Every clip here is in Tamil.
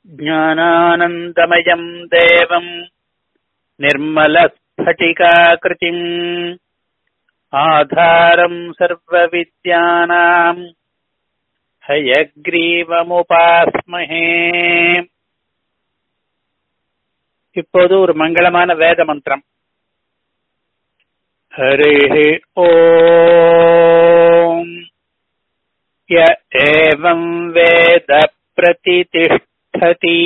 ज्ञानानन्दमयम् देवम् निर्मलस्फटिकाकृतिम् आधारम् सर्वविद्यानाम् ஹயக்ரீவமுபாஸ்மஹே இப்போது ஒரு மங்களமான வேத மந்திரம் ஹரே ஓம் ய ஏவம் வேத பிரதிதிஷ்டதி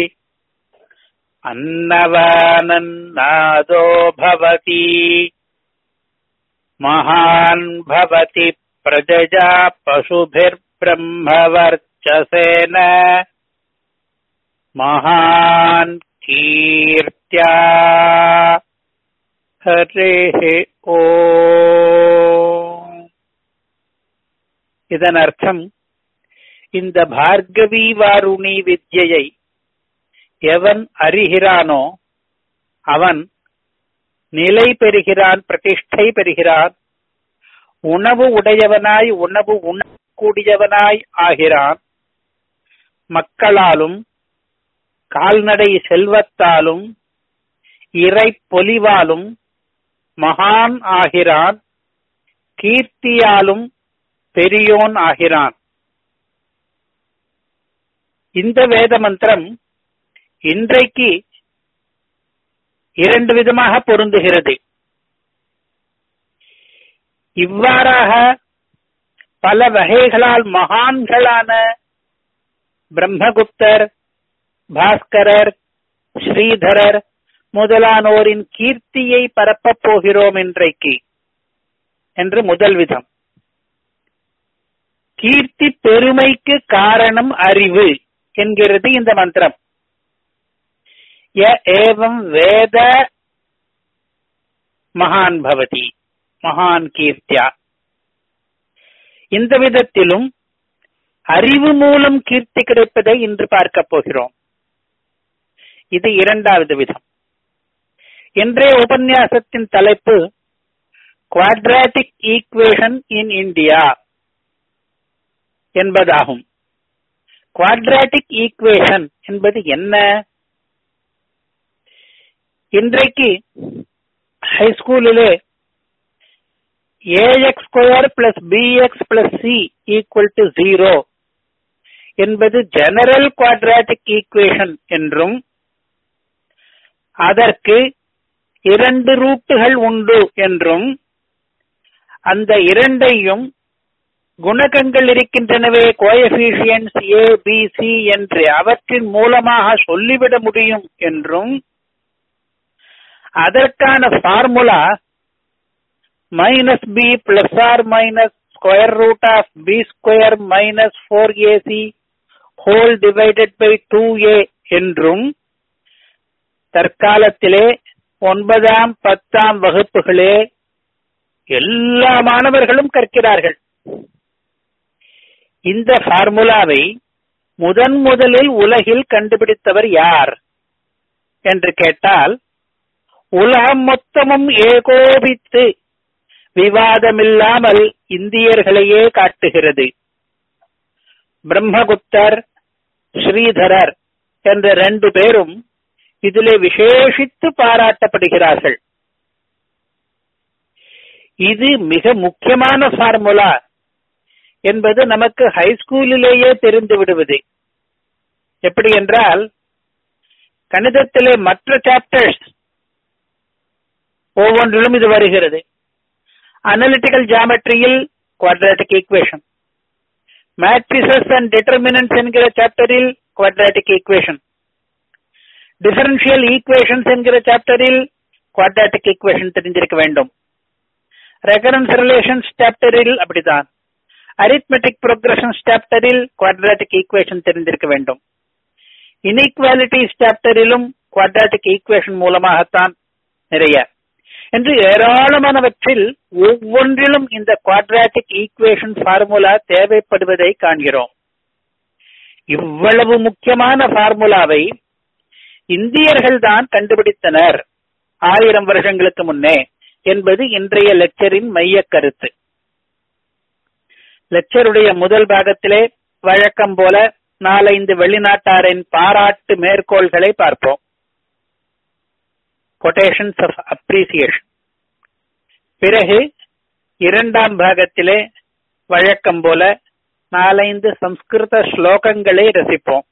अन्नवानन्नादो भवति महान् भवति प्रजया पशुभिर्ब्रह्मवर्चसेन महान् कीर्त्या हरेः ओ இதன் அர்த்தம் இந்த பார்கவி வாருணி வித்யை எவன் அறிகிறானோ அவன் நிலை பெறுகிறான் பிரதிஷ்டை பெறுகிறான் உணவு உடையவனாய் உணவு உண்ணக்கூடியவனாய் ஆகிறான் மக்களாலும் கால்நடை செல்வத்தாலும் இறை பொலிவாலும் மகான் ஆகிறான் கீர்த்தியாலும் பெரியோன் ஆகிறான் இந்த வேத மந்திரம் இன்றைக்கு இரண்டு விதமாக பொருந்துகிறது இவ்வாறாக பல வகைகளால் மகான்களான பிரம்மகுப்தர் பாஸ்கரர் ஸ்ரீதரர் முதலானோரின் கீர்த்தியை பரப்பப் போகிறோம் இன்றைக்கு என்று முதல் விதம் கீர்த்தி பெருமைக்கு காரணம் அறிவு என்கிறது இந்த மந்திரம் ய ஏவம் வேத மகான் பவதி மகான் கீர்த்தியா இந்த விதத்திலும் அறிவு மூலம் கீர்த்தி கிடைப்பதை இன்று பார்க்க போகிறோம் இது இரண்டாவது விதம் இன்றைய உபன்யாசத்தின் தலைப்பு குவாட்ராட்டிக் ஈக்குவேஷன் இன் இந்தியா என்பதாகும் குவாட்ராட்டிக் ஈக்குவேஷன் என்பது என்ன இன்றைக்கு ஹைஸ்கூலிலே ax square plus bx plus c equal to zero என்பது ஜெனரல் குவாட்ராட்டிக் ஈக்குவேஷன் என்றும் அதற்கு இரண்டு ரூட்டுகள் உண்டு என்றும் அந்த இரண்டையும் குணகங்கள் இருக்கின்றனவே கோஎபிஷியன்ஸ் ஏ பி சி என்று அவற்றின் மூலமாக சொல்லிவிட முடியும் என்றும் அதற்கான formula minus b plus or minus square root of b square minus four ac whole divided by two a என்றும் தற்காலத்திலே ஒன்பதாம் பத்தாம் வகுப்புகளே எல்லா மாணவர்களும் கற்கிறார்கள் இந்த ஃபார்முலாவை முதன் முதலில் உலகில் கண்டுபிடித்தவர் யார் என்று கேட்டால் உலகம் மொத்தமும் ஏகோபித்து விவாதமில்லாமல் இந்தியர்களையே காட்டுகிறது பிரம்மகுப்தர் ஸ்ரீதரர் என்ற ரெண்டு பேரும் இதிலே விசேஷித்து பாராட்டப்படுகிறார்கள் இது மிக முக்கியமான ஃபார்முலா என்பது நமக்கு ஹைஸ்கூலிலேயே தெரிந்து விடுவது எப்படி என்றால் கணிதத்திலே மற்ற சாப்டர்ஸ் ஒவ்வொன்றிலும் இது வருகிறது அனலிட்டிக்கல் ஜாமெட்ரியில் quadratic equation matrices and determinants என்கிற சாப்டரில் குவாட்ராட்டிக் ஈக்குவேஷன் டிஃபரன்ஷியல் ஈக்குவேஷன்ஸ் என்கிற சாப்டரில் குவாட்ராட்டிக் ஈக்குவேஷன் தெரிஞ்சிருக்க வேண்டும் ரெகரன்ஸ் ரிலேஷன்ஸ் சாப்டரில் அப்படிதான் அரித்மெட்டிக் ப்ரோக்ரஷன்ஸ் சாப்டரில் குவாட்ராட்டிக் ஈக்குவேஷன் தெரிந்திருக்க வேண்டும் இன்இக்வாலிட்டிஸ் சாப்டரிலும் குவாட்ராட்டிக் ஈக்குவேஷன் மூலமாகத்தான் நிறைய என்று ஏராளமானவற்றில் ஒவ்வொன்றிலும் இந்த குவாட்ராட்டிக் ஈக்குவேஷன் ஃபார்முலா தேவைப்படுவதை காண்கிறோம் இவ்வளவு முக்கியமான ஃபார்முலாவை இந்தியர்கள் தான் கண்டுபிடித்தனர் ஆயிரம் வருஷங்களுக்கு முன்னே என்பது இன்றைய லெக்சரின் மைய கருத்து லெக்சருடைய முதல் பாகத்திலே வழக்கம் போல நாலைந்து வெளிநாட்டாரின் பாராட்டு மேற்கோள்களை பார்ப்போம் கொட்டேஷன்ஸ் ஆஃப் அப்ரிசியேஷன் பிறகு இரண்டாம் பாகத்திலே வழக்கம் போல நாலைந்து சம்ஸ்கிருத ஸ்லோகங்களை ரசிப்போம்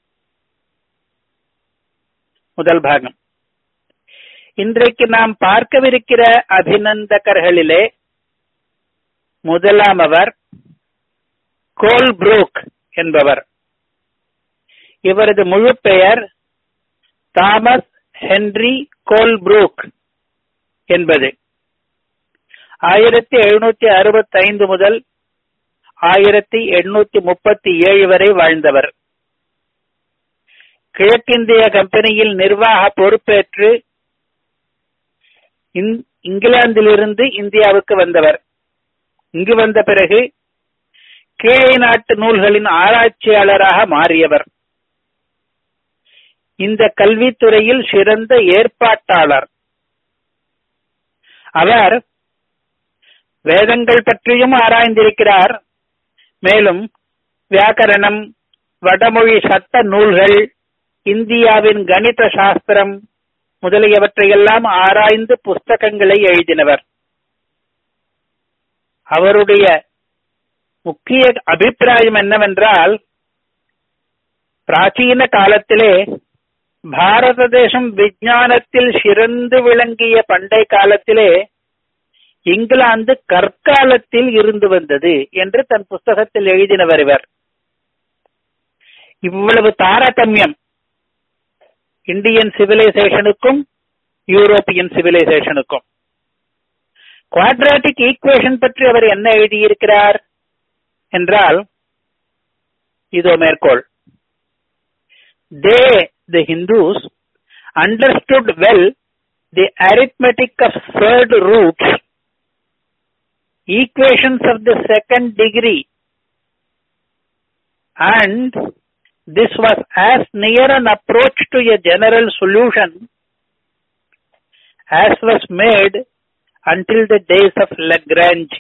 முதல் பாகம் இன்றைக்கு நாம் பார்க்கவிருக்கிற அபிநந்தகர்களிலே முதலாமவர் கோல்ப்ரூக் என்பவர் இவரது முழு பெயர் தாமஸ் ஹென்றி கோல்ப்ரூக் என்பது ஆயிரத்தி எழுநூத்தி அறுபத்தி ஐந்து முதல் ஆயிரத்தி எண்ணூத்தி முப்பத்தி ஏழு வரை வாழ்ந்தவர் கிழக்கிந்திய கம்பெனியில் நிர்வாக பொறுப்பேற்று இங்கிலாந்திலிருந்து இந்தியாவுக்கு வந்தவர் இங்கு வந்த பிறகு கீழே நாட்டு நூல்களின் ஆராய்ச்சியாளராக மாறியவர் இந்த கல்வித்துறையில் சிறந்த ஏற்பாட்டாளர் அவர் வேதங்கள் பற்றியும் ஆராய்ந்திருக்கிறார் மேலும் வியாக்கரணம் வடமொழி சட்ட நூல்கள் இந்தியாவின் கணித சாஸ்திரம் முதலியவற்றையெல்லாம் ஆராய்ந்து புஸ்தகங்களை எழுதினவர் அவருடைய முக்கிய அபிப்பிராயம் என்னவென்றால் பிராச்சீன காலத்திலே பாரத தேசம் விஞ்ஞானத்தில் சிறந்து விளங்கிய பண்டை காலத்திலே இங்கிலாந்து கற்காலத்தில் இருந்து வந்தது என்று தன் புஸ்தகத்தில் எழுதினவர் இவர் இவ்வளவு தாரதமியம் இந்தியன் சிவிலைசேஷனுக்கும் யூரோப்பியன் சிவிலைசேஷனுக்கும் குவாட்ராட்டிக் ஈக்குவேஷன் பற்றி அவர் என்ன எழுதியிருக்கிறார் என்றால் இதோ மேற்கோள் the the Hindus understood well the arithmetic of third roots equations of the second degree and this was as near an approach to a general solution as was made until the days of Lagrange.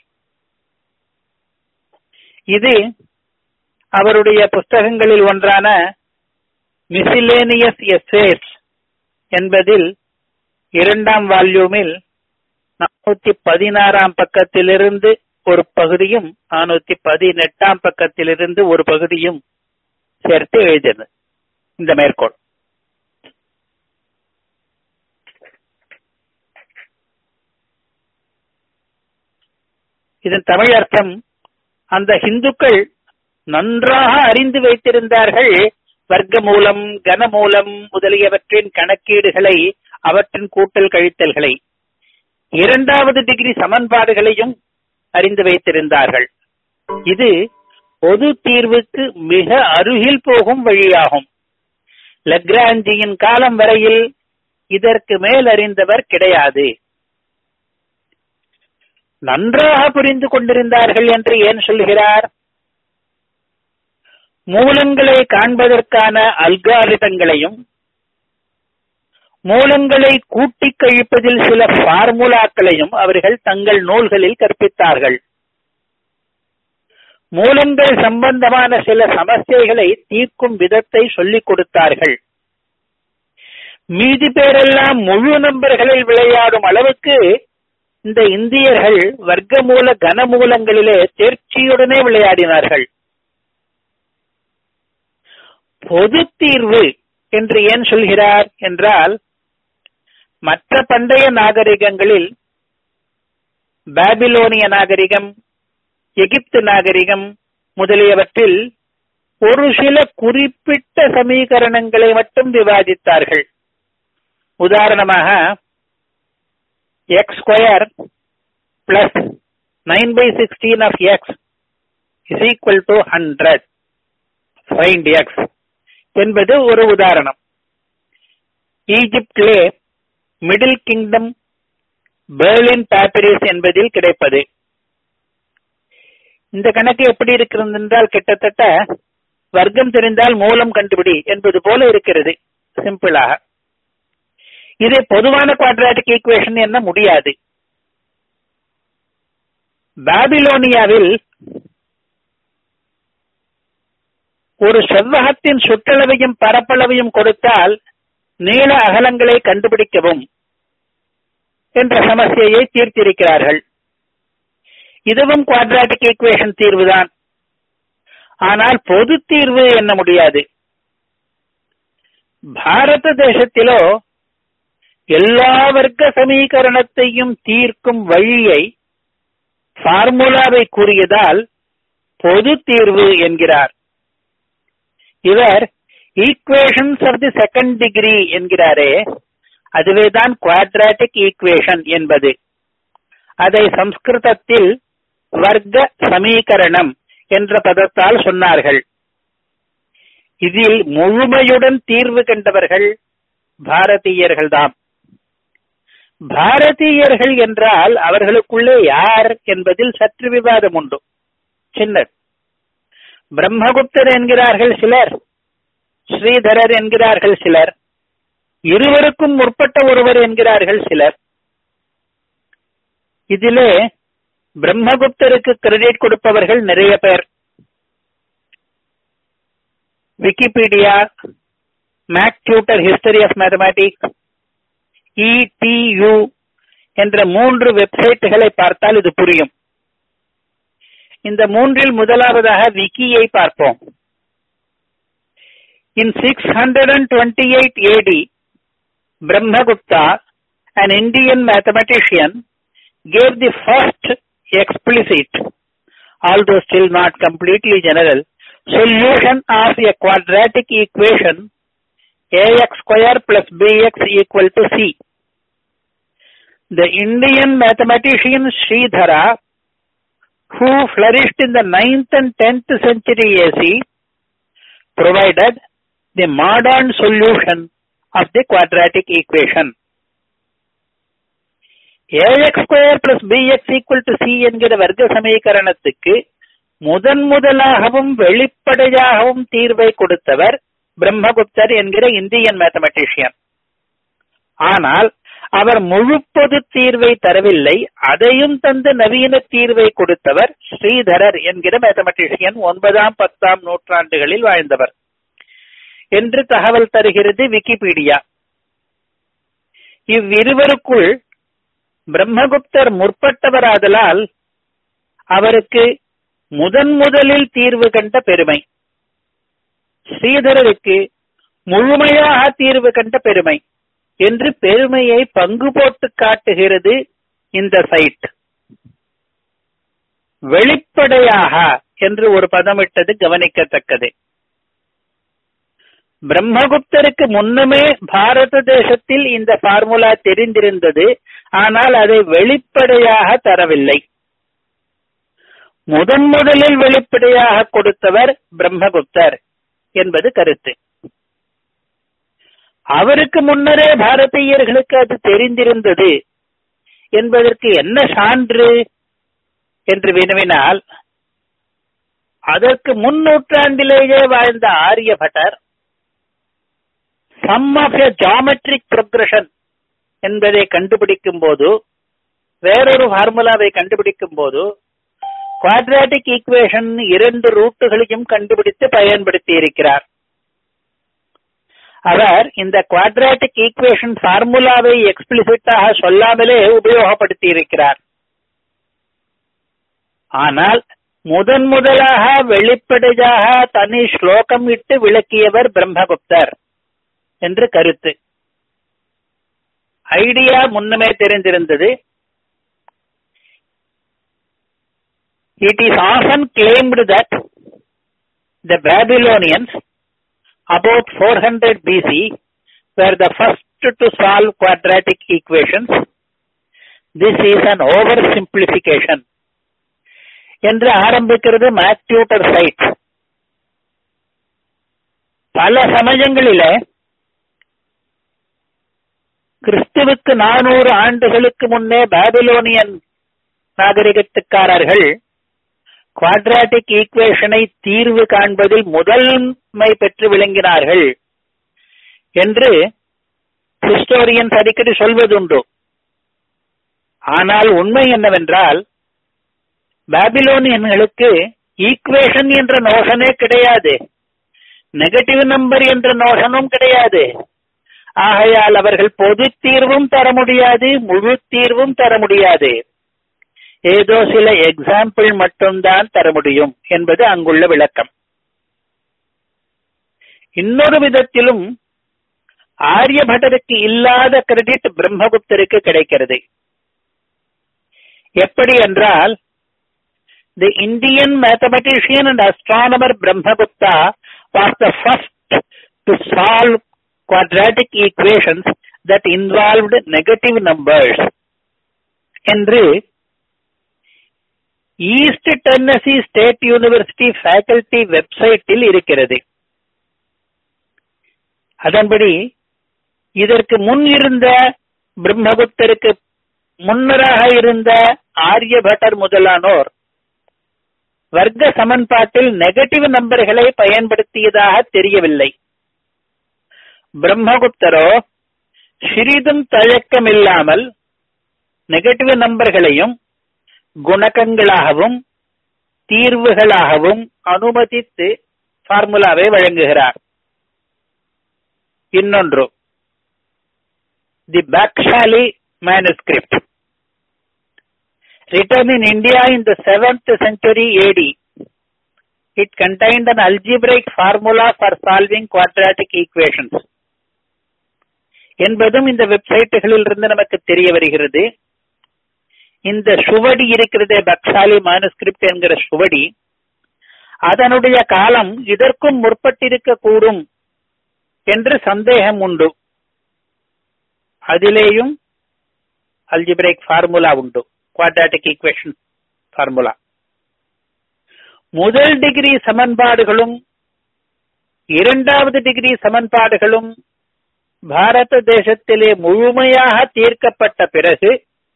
இது அவருடைய புஸ்தகங்களில் ஒன்றான மிசிலேனியஸ் எஸ்ஸேஸ் என்பதில் இரண்டாம் வால்யூமில் நானூத்தி பதினாறாம் பக்கத்திலிருந்து ஒரு பகுதியும் நானூத்தி பதினெட்டாம் பக்கத்திலிருந்து ஒரு பகுதியும் சேர்த்து எழுதியது இந்த மேற்கோள் இதன் தமிழ் அர்த்தம் அந்த இந்துக்கள் நன்றாக அறிந்து வைத்திருந்தார்கள் வர்க்க மூலம் கனமூலம் முதலியவற்றின் கணக்கீடுகளை அவற்றின் கூட்டல் கழித்தல்களை இரண்டாவது டிகிரி சமன்பாடுகளையும் அறிந்து வைத்திருந்தார்கள் இது பொது தீர்வுக்கு மிக அருகில் போகும் வழியாகும் லக்ராஞ்சியின் காலம் வரையில் இதற்கு மேல் அறிந்தவர் கிடையாது நன்றாக புரிந்து கொண்டிருந்தார்கள் என்று ஏன் சொல்கிறார் மூலங்களை காண்பதற்கான அல்காரிதங்களையும் மூலங்களை கூட்டி கழிப்பதில் சில பார்முலாக்களையும் அவர்கள் தங்கள் நூல்களில் கற்பித்தார்கள் மூலங்கள் சம்பந்தமான சில சமஸ்யைகளை தீர்க்கும் விதத்தை சொல்லிக் கொடுத்தார்கள் மீதி பேரெல்லாம் முழு நம்பர்களில் விளையாடும் அளவுக்கு இந்த இந்தியர்கள் வர்க்கமூல கனமூலங்களிலே தேர்ச்சியுடனே விளையாடினார்கள் பொது தீர்வு என்று ஏன் சொல்கிறார் என்றால் மற்ற பண்டைய நாகரிகங்களில் பாபிலோனிய நாகரிகம் எகிப்து நாகரிகம் முதலியவற்றில் ஒரு சில குறிப்பிட்ட சமீகரணங்களை மட்டும் விவாதித்தார்கள் உதாரணமாக x square plus nine by sixteen of x is equal to hundred find x என்பது ஒரு உதாரணம் ஈஜிப்டிலே மிடில் கிங்டம் பெர்லின் பேப்பரிஸ் என்பதில் கிடைப்பது இந்த கணக்கு எப்படி இருக்கிறது என்றால் கிட்டத்தட்ட வர்க்கம் தெரிந்தால் மூலம் கண்டுபிடி என்பது போல இருக்கிறது சிம்பிளாக இதை பொதுவான குவாட்ராட்டிக் ஈக்குவேஷன் என்ன முடியாது பாபிலோனியாவில் ஒரு செவ்வகத்தின் சுற்றளவையும் பரப்பளவையும் கொடுத்தால் நீள அகலங்களை கண்டுபிடிக்கவும் என்ற சமஸ்யையை தீர்த்திருக்கிறார்கள் இதுவும் குவாட்ராட்டிக் ஈக்குவேஷன் தீர்வுதான் ஆனால் பொது தீர்வு என்ன முடியாது பாரத தேசத்திலோ எல்லா வர்க்க சமீகரணத்தையும் தீர்க்கும் வழியை ஃபார்முலாவை கூறியதால் பொது தீர்வு என்கிறார் இவர் equations of the second degree என்கிறாரே அதுவேதான் குவாட்ராட்டிக் ஈக்குவேஷன் என்பது அதை சம்ஸ்கிருதத்தில் வர்க்க சமீகரணம் என்ற பதத்தால் சொன்னார்கள் இதில் முழுமையுடன் தீர்வு கண்டவர்கள் பாரதீயர்கள்தாம் பாரதீயர்கள் என்றால் அவர்களுக்குள்ளே யார் என்பதில் சற்று விவாதம் உண்டு சின்னர் பிரம்மகுப்தர் என்கிறார்கள் சிலர் ஸ்ரீதரர் என்கிறார்கள் சிலர் இருவருக்கும் முற்பட்ட ஒருவர் என்கிறார்கள் சிலர் இதிலே பிரம்மகுப்தருக்கு கிரெடிட் கொடுப்பவர்கள் நிறைய பேர் Wikipedia MacTutor history of mathematics EDU என்ற மூன்று வெப்சைட்டுகளை பார்த்தால் இது புரியும் இந்த மூன்றில் முதலாவதாக விக்கியை பார்ப்போம் in six hundred and twenty eight AD Brahmagupta an Indian mathematician gave the first explicit, although still not completely general, solution of a quadratic equation ax square plus bx equal to c. The Indian mathematician Sridhara, who flourished in the 9th and 10th century AC, provided the modern solution of the quadratic equation. ax square plus bx equal to c என்கிற வர்க்க சமீகரணத்துக்கு முதன் முதலாகவும் வெளிப்படையாகவும் தீர்வை கொடுத்தவர் பிரம்மகுப்தர் என்கிற இந்தியன் மேத்தமெட்டிஷியன் ஆனால் அவர் முழு பொது தீர்வை தரவில்லை அதையும் தந்து நவீன தீர்வை கொடுத்தவர் ஸ்ரீதரர் என்கிற மேத்தமெட்டிஷியன் ஒன்பதாம் பத்தாம் நூற்றாண்டுகளில் வாழ்ந்தவர் என்று தகவல் தருகிறது விக்கிபீடியா இவ்விருவருக்குள் பிரம்மகுப்தர் முற்பட்டவராதலால் அவருக்கு முதன் முதலில் தீர்வு கண்ட பெருமை ஸ்ரீதரருக்கு முழுமையாக தீர்வு கண்ட பெருமை என்று பெருமையை பங்கு போட்டு காட்டுகிறது இந்த சைட் வெளிப்படையாக என்று ஒரு பதமிட்டது கவனிக்கத்தக்கது பிரம்மகுப்தருக்கு முன்னமே பாரத தேசத்தில் இந்த பார்முலா தெரிந்திருந்தது ஆனால் அதை வெளிப்படையாக தரவில்லை முதன் முதலில் வெளிப்படையாக கொடுத்தவர் பிரம்மகுப்தர் என்பது கருத்து அவருக்கு முன்னரே பாரதியர்களுக்கு அது தெரிந்திருந்தது என்பதற்கு என்ன சான்று என்று வினவினால் அதற்கு முன் நூற்றாண்டிலேயே வாழ்ந்த Aryabhatta sum of a geometric progression என்பதை கண்டுபிடிக்கும் போது வேறொரு ஃபார்முலாவை கண்டுபிடிக்கும் போது குவாட்ராட்டிக் ஈக்குவேஷன் இரண்டு ரூட்டுகளையும் கண்டுபிடித்து பயன்படுத்தி இருக்கிறார் அவர் இந்த குவாட்ராட்டிக் ஈக்குவேஷன் ஃபார்முலாவை எக்ஸ்பிளிசிட்டாக சொல்லாமலே உபயோகப்படுத்தி இருக்கிறார் ஆனால் முதன் முதலாக வெளிப்படையாக தனி ஸ்லோகம் இட்டு விளக்கியவர் பிரம்மகுப்தர் என்று கருத்து ஐடியா முன்னமே தெரிந்திருந்தது It is often claimed that the Babylonians about 400 BC were the first to solve quadratic equations. This is an oversimplification. என்று ஆரம்பிக்கிறது மேத்யூட்டர் சைட் பல சமயங்களிலே கிறிஸ்துவுக்கு நானூறு ஆண்டுகளுக்கு முன்னே பாபிலோனியன் நாகரிகத்துக்காரர்கள் குவாட்ராட்டிக் ஈக்குவேஷனை தீர்வு காண்பதில் முதன்மை பெற்று விளங்கினார்கள் என்று ஹிஸ்டோரியன்ஸ் அடிக்கடி சொல்வதுண்டு ஆனால் உண்மை என்னவென்றால் பாபிலோனியன்களுக்கு ஈக்குவேஷன் என்ற நோஷனே கிடையாது நெகட்டிவ் நம்பர் என்ற நோஷனும் கிடையாது ஆகையால் அவர்கள் பொது தீர்வும் தர முடியாது முழு தீர்வும் தர முடியாது ஏதோ சில எக்ஸாம்பிள் மட்டும்தான் தர முடியும் என்பது அங்குள்ள விளக்கம் இன்னொரு விதத்திலும் ஆரியபட்டருக்கு இல்லாத கிரெடிட் பிரம்மகுப்தருக்கு கிடைக்கிறது எப்படி என்றால் the Indian mathematician and astronomer Brahmagupta was the first to solve quadratic equations that involved negative numbers என்று East Tennessee State University faculty வெப்சைட்டில் இருக்கிறது அதன்படி இதற்கு முன் இருந்த பிரம்மகுப்தருக்கு முன்னராக இருந்த ஆரியபட்டர் முதலானோர் வர்க்க சமன்பாட்டில் நெகட்டிவ் நம்பர்களை பயன்படுத்தியதாக தெரியவில்லை பிரம்மகுப்தரோ சிறிதும் தயக்கமில்லாமல் நெகட்டிவ் நம்பர்களையும் குணகங்களாகவும் தீர்வுகளாகவும் அனுமதித்து ஃபார்முலாவை வழங்குகிறார் இன்னொன்று the Bakhshali manuscript written in India in the 7th century AD. It contained an algebraic formula for solving quadratic equations. என்பதும் இந்த வெப்சைட்டுகளில் இருந்து நமக்கு தெரிய வருகிறது இந்த சுவடி இருக்கிறதே பக்ஷாலி மானுஸ்கிரிப்ட் என்கிற சுவடி அதனுடைய காலம் இதற்கும் முற்பட்டிருக்க கூடும் என்று சந்தேகம் உண்டு அதிலேயும் அல்ஜிபிரேக் ஃபார்முலா உண்டு குவாட்ராட்டிக் ஈக்குவேஷன் ஃபார்முலா முதல் டிகிரி சமன்பாடுகளும் இரண்டாவது டிகிரி சமன்பாடுகளும் பாரத தேசத்திலே முழுமையாக தீர்க்கப்பட்ட பிறகு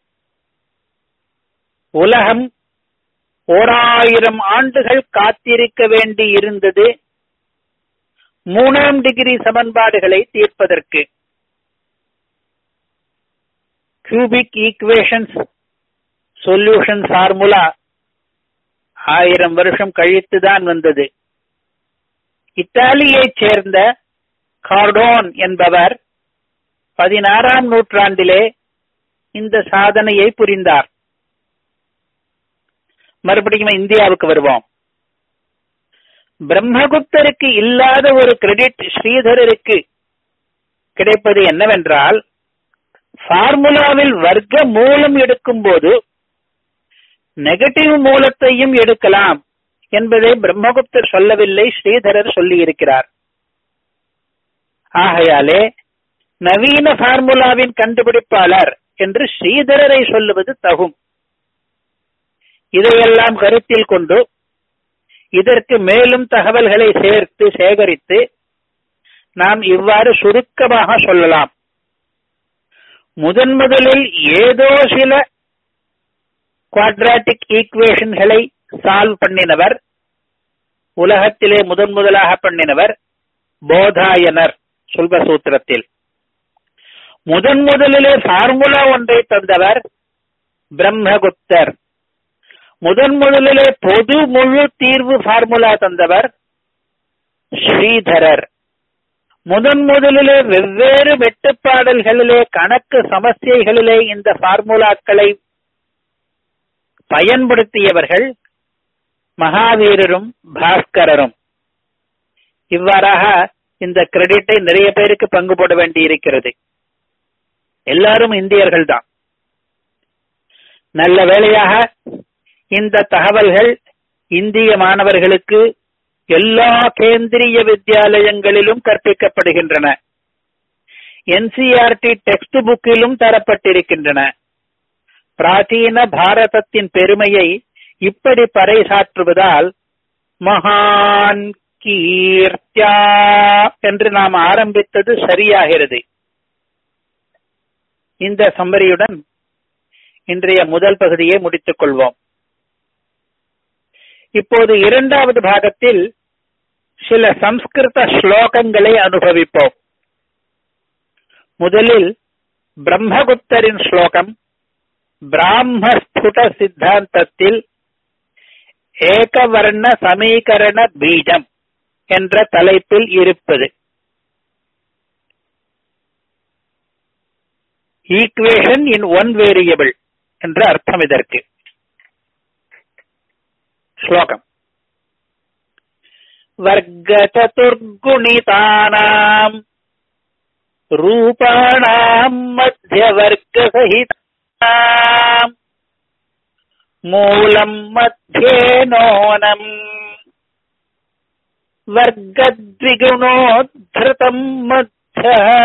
உலகம் ஓராயிரம் ஆண்டுகள் காத்திருக்க வேண்டி இருந்தது மூணாம் டிகிரி சமன்பாடுகளை தீர்ப்பதற்கு கியூபிக் ஈக்குவேஷன்ஸ் சொல்யூஷன் ஃபார்முலா ஆயிரம் வருஷம் கழித்துதான் வந்தது இத்தாலியைச் சேர்ந்த கார்டோன் என்பவர் பதினாறாம் நூற்றாண்டிலே இந்த சாதனையை புரிந்தார் மறுபடியும் இந்தியாவுக்கு வருவோம் பிரம்மகுப்தருக்கு இல்லாத ஒரு கிரெடிட் ஸ்ரீதரருக்கு கிடைப்பது என்னவென்றால் ஃபார்முலாவில் வர்க்க மூலம் எடுக்கும் போது நெகட்டிவ் மூலத்தையும் எடுக்கலாம் என்பதை பிரம்மகுப்தர் சொல்லவில்லை ஸ்ரீதரர் சொல்லியிருக்கிறார் ஆகையாலே நவீன ஃபார்முலாவின் கண்டுபிடிப்பாளர் என்று ஸ்ரீதரரை சொல்லுவது தகும் இதையெல்லாம் கருத்தில் கொண்டு இதற்கு மேலும் தகவல்களை சேர்த்து சேகரித்து நாம் இவ்வாறு சுருக்கமாக சொல்லலாம் முதன் முதலில் ஏதோ சில குவாட்ராட்டிக் ஈக்குவேஷன்களை சால்வ் பண்ணினவர் உலகத்திலே முதன் முதலாக பண்ணினவர் போதாயனர் சுல்பசூத்திரத்தில் முதன் முதலிலே ஃபார்முலா ஒன்றை தந்தவர் பிரம்மகுப்தர் முதன் முதலிலே பொது முழு தீர்வு ஃபார்முலா தந்தவர் ஸ்ரீதரர் முதன் முதலிலே வெவ்வேறு வெட்டுப்பாடல்களிலே கணக்கு சமஸ்யைகளிலே இந்த ஃபார்முலாக்களை பயன்படுத்தியவர்கள் மகாவீரரும் பாஸ்கரரும் இவ்வாறாக இந்த கிரெடிட்டை நிறைய பேருக்கு பங்கு போட வேண்டி இருக்கிறது எல்லாரும் இந்தியர்கள் தான் நல்ல வேளையாக இந்த தகவல்கள் இந்திய மாணவர்களுக்கு எல்லா கேந்திரிய வித்யாலயங்களிலும் கற்பிக்கப்படுகின்றன என்சிஆர்டி டெக்ஸ்ட் புக்கிலும் தரப்பட்டிருக்கின்றன பிராச்சீன பாரதத்தின் பெருமையை இப்படி பறைசாற்றுவதால் மகான் கீர்த்தியா என்று நாம் ஆரம்பித்தது சரியாகிறது இந்த சம்பரியுடன் இன்றைய முதல் பகுதியை முடித்துக் கொள்வோம் இப்போது இரண்டாவது பாகத்தில் சில சம்ஸ்கிருத ஸ்லோகங்களை அனுபவிப்போம் முதலில் பிரம்மகுப்தரின் ஸ்லோகம் பிராமஸ்புட சித்தாந்தத்தில் ஏகவர்ண சமீகரண பீஜம் என்ற தலைப்பில் இருப்பது ஈக்குவேஷன் இன் ஒன் வேரியபிள் என்ற அர்த்தம் இதற்கு ஸ்லோகம் वर्गचतुर्गुणितानाम् रूपाणाम् मध्यवर्गसहिताम् मूलम् मध्ये नोनम् வர்க்கத்விகுணோத்ருதம் மத்த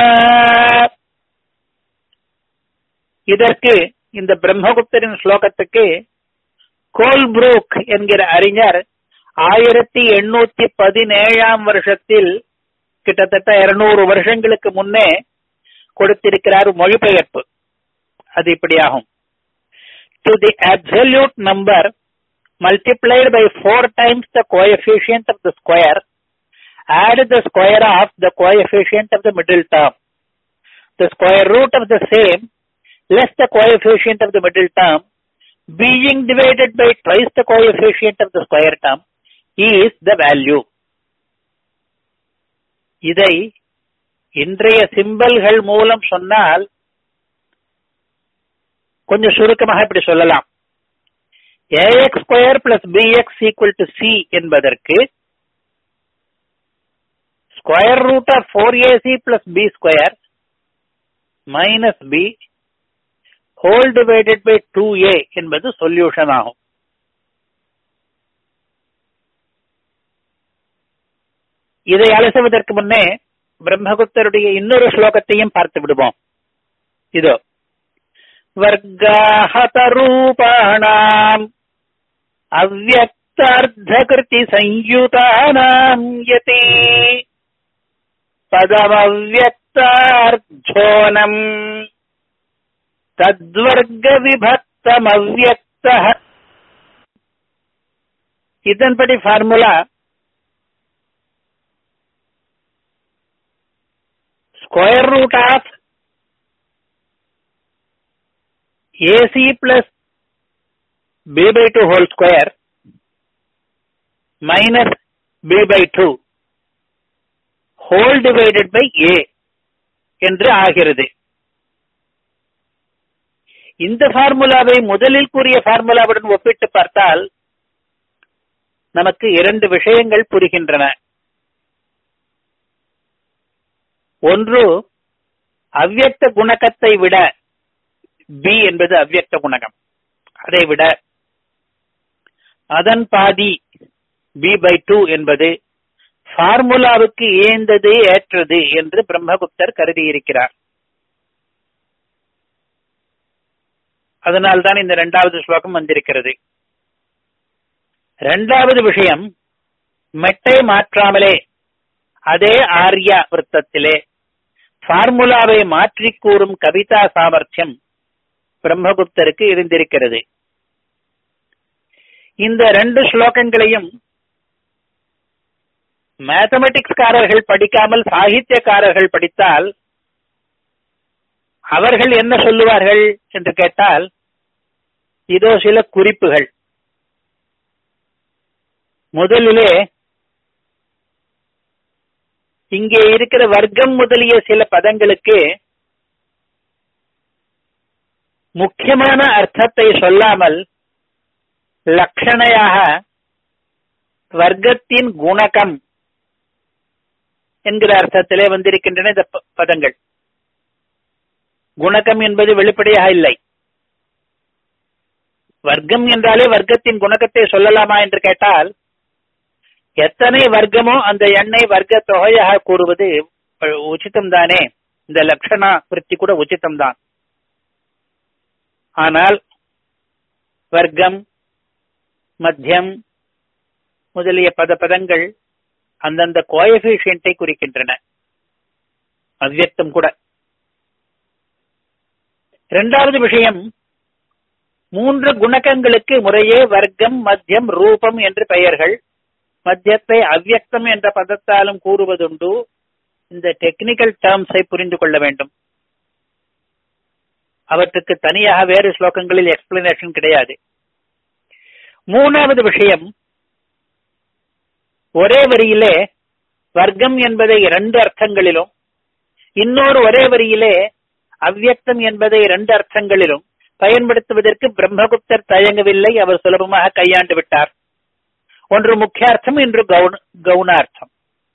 இதற்கு இந்த பிரம்மகுப்தரின் ஸ்லோகத்துக்கு கோல்ப்ரூக் என்கிற அறிஞர் ஆயிரத்தி எண்ணூத்தி பதினேழாம் வருஷத்தில் கிட்டத்தட்ட இருநூறு வருஷங்களுக்கு முன்னே கொடுத்திருக்கிறார் மொழிபெயர்ப்பு அது இப்படியாகும் to the absolute number multiplied by four times the coefficient of the square, add the square of the coefficient of the middle term. The square root of the same less the coefficient of the middle term being divided by twice the coefficient of the square term is the value. இதை இன்றைய சிம்பல்கள் மூலம் சொன்னால் கொஞ்சம் சுருக்கமாக இப்படி சொல்லலாம் ax square plus bx equal to c என்பதற்கு square root of four ac plus b square minus b whole divided by two a என்பது சொல்யூஷன் ஆகும் இதை அலசுவதற்கு முன்னே பிரம்மகுப்தருடைய இன்னொரு ஸ்லோகத்தையும் பார்த்து விடுவோம் இதோ वर्गाहतरूपाणाम् अव्यक्तार्धकृतिसंयुतानाम् यति पदमव्यक्तार्धोनम् तद्वर्गविभक्तमव्यक्तः இதன்படி formula square root of AC plus B by 2 whole square minus B by 2 whole divided by A என்று ஆகிறது இந்த ஃபார்முலாவை முதலில் கூறிய ஃபார்முலாவுடன் ஒப்பிட்டு பார்த்தால் நமக்கு இரண்டு விஷயங்கள் புரிகின்றன ஒன்று அவ்யக்த குணகத்தை விட பி என்பது அவ்வியக்த குணகம் அதை விட அதன் பாதி பி பை டூ என்பது ஃபார்முலாவுக்கு ஏந்தது ஏற்றது என்று பிரம்மகுப்தர் கருதியிருக்கிறார் அதனால்தான் இந்த இரண்டாவது ஸ்லோகம் வந்திருக்கிறது இரண்டாவது விஷயம் மெட்டை மாற்றாமலே அதே ஆர்யா விருத்தத்திலே ஃபார்முலாவை மாற்றி கூறும் கவிதா சாமர்த்தியம் பிரம்மகுப்தருக்கு இருந்திருக்கிறது இந்த ரெண்டு ஸ்லோகங்களையும் மேத்தமெட்டிக்ஸ்காரர்கள் படிக்காமல் சாகித்யக்காரர்கள் படித்தால் அவர்கள் என்ன சொல்லுவார்கள் என்று கேட்டால் இதோ சில குறிப்புகள் முதலிலே இங்கே இருக்கிற வர்க்கம் முதலிய சில பதங்களுக்கு முக்கியமான அர்த்தத்தை சொல்லாமல் லட்சணையாக வர்க்கத்தின் குணகம் என்கிற அர்த்தத்திலே வந்திருக்கின்றன இந்த பதங்கள் குணகம் என்பது வெளிப்படையாக இல்லை வர்க்கம் என்றாலே வர்க்கத்தின் குணகத்தை சொல்லலாமா என்று கேட்டால் எத்தனை வர்க்கமோ அந்த எண்ணெய் வர்க்க தொகையாக கூறுவது உச்சிதம் தானே இந்த லட்சணா விற்பி கூட உச்சிதம் தான் ஆனால் வர்க்கம் மத்தியம் முதலிய பத பதங்கள் அந்தந்த கோயபிஷியன்ட்டை குறிக்கின்றன அவ்வியக்தம் கூட இரண்டாவது விஷயம் மூன்று குணகங்களுக்கு முறையே வர்க்கம் மத்தியம் ரூபம் என்று பெயர்கள் மத்தியத்தை அவ்வியக்தம் என்ற பதத்தாலும் கூறுவதுண்டு இந்த டெக்னிக்கல் டேர்ம்ஸை புரிந்து கொள்ள வேண்டும் அவற்றுக்கு தனியாக வேறு ஸ்லோகங்களில் எக்ஸ்பிளனேஷன் கிடையாது மூணாவது விஷயம் ஒரே வரியிலே வர்க்கம் என்பதை இரண்டு அர்த்தங்களிலும் இன்னொரு ஒரே வரியிலே அவ்வியக்தம் என்பதை இரண்டு அர்த்தங்களிலும் பயன்படுத்துவதற்கு பிரம்மகுப்தர் தயங்கவில்லை அவர் சுலபமாக கையாண்டு விட்டார் ஒன்று முக்கியார்த்தம் இன்று கவுன கவுனார்த்தம்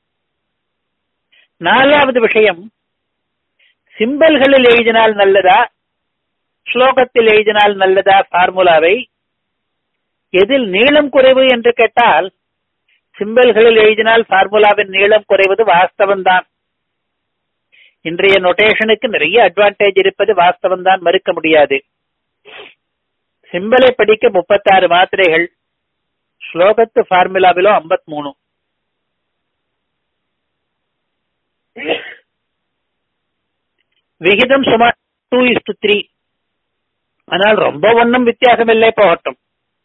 நாலாவது விஷயம் சிம்பல்களில் எழுதினால் நல்லதா ஸ்லோகத்தில் எழுதினால் நல்லதா பார்முலாவை எதில் நீளம் குறைவு என்று கேட்டால் சிம்பல்களில் எழுதினால் பார்முலாவின் நீளம் குறைவது வாஸ்தவம்தான் இன்றைய நொட்டேஷனுக்கு நிறைய அட்வான்டேஜ் இருப்பது வாஸ்தவம் தான் மறுக்க முடியாது சிம்பலை படிக்க முப்பத்தாறு மாத்திரைகள் ஸ்லோகத்து ஃபார்முலாவிலோ ஐம்பத்தி மூணு விகிதம் சுமார் டூ இஸ்டு த்ரீ ஆனால் ரொம்ப ஒன்றும் வித்தியாசம் இல்லை போகட்டும்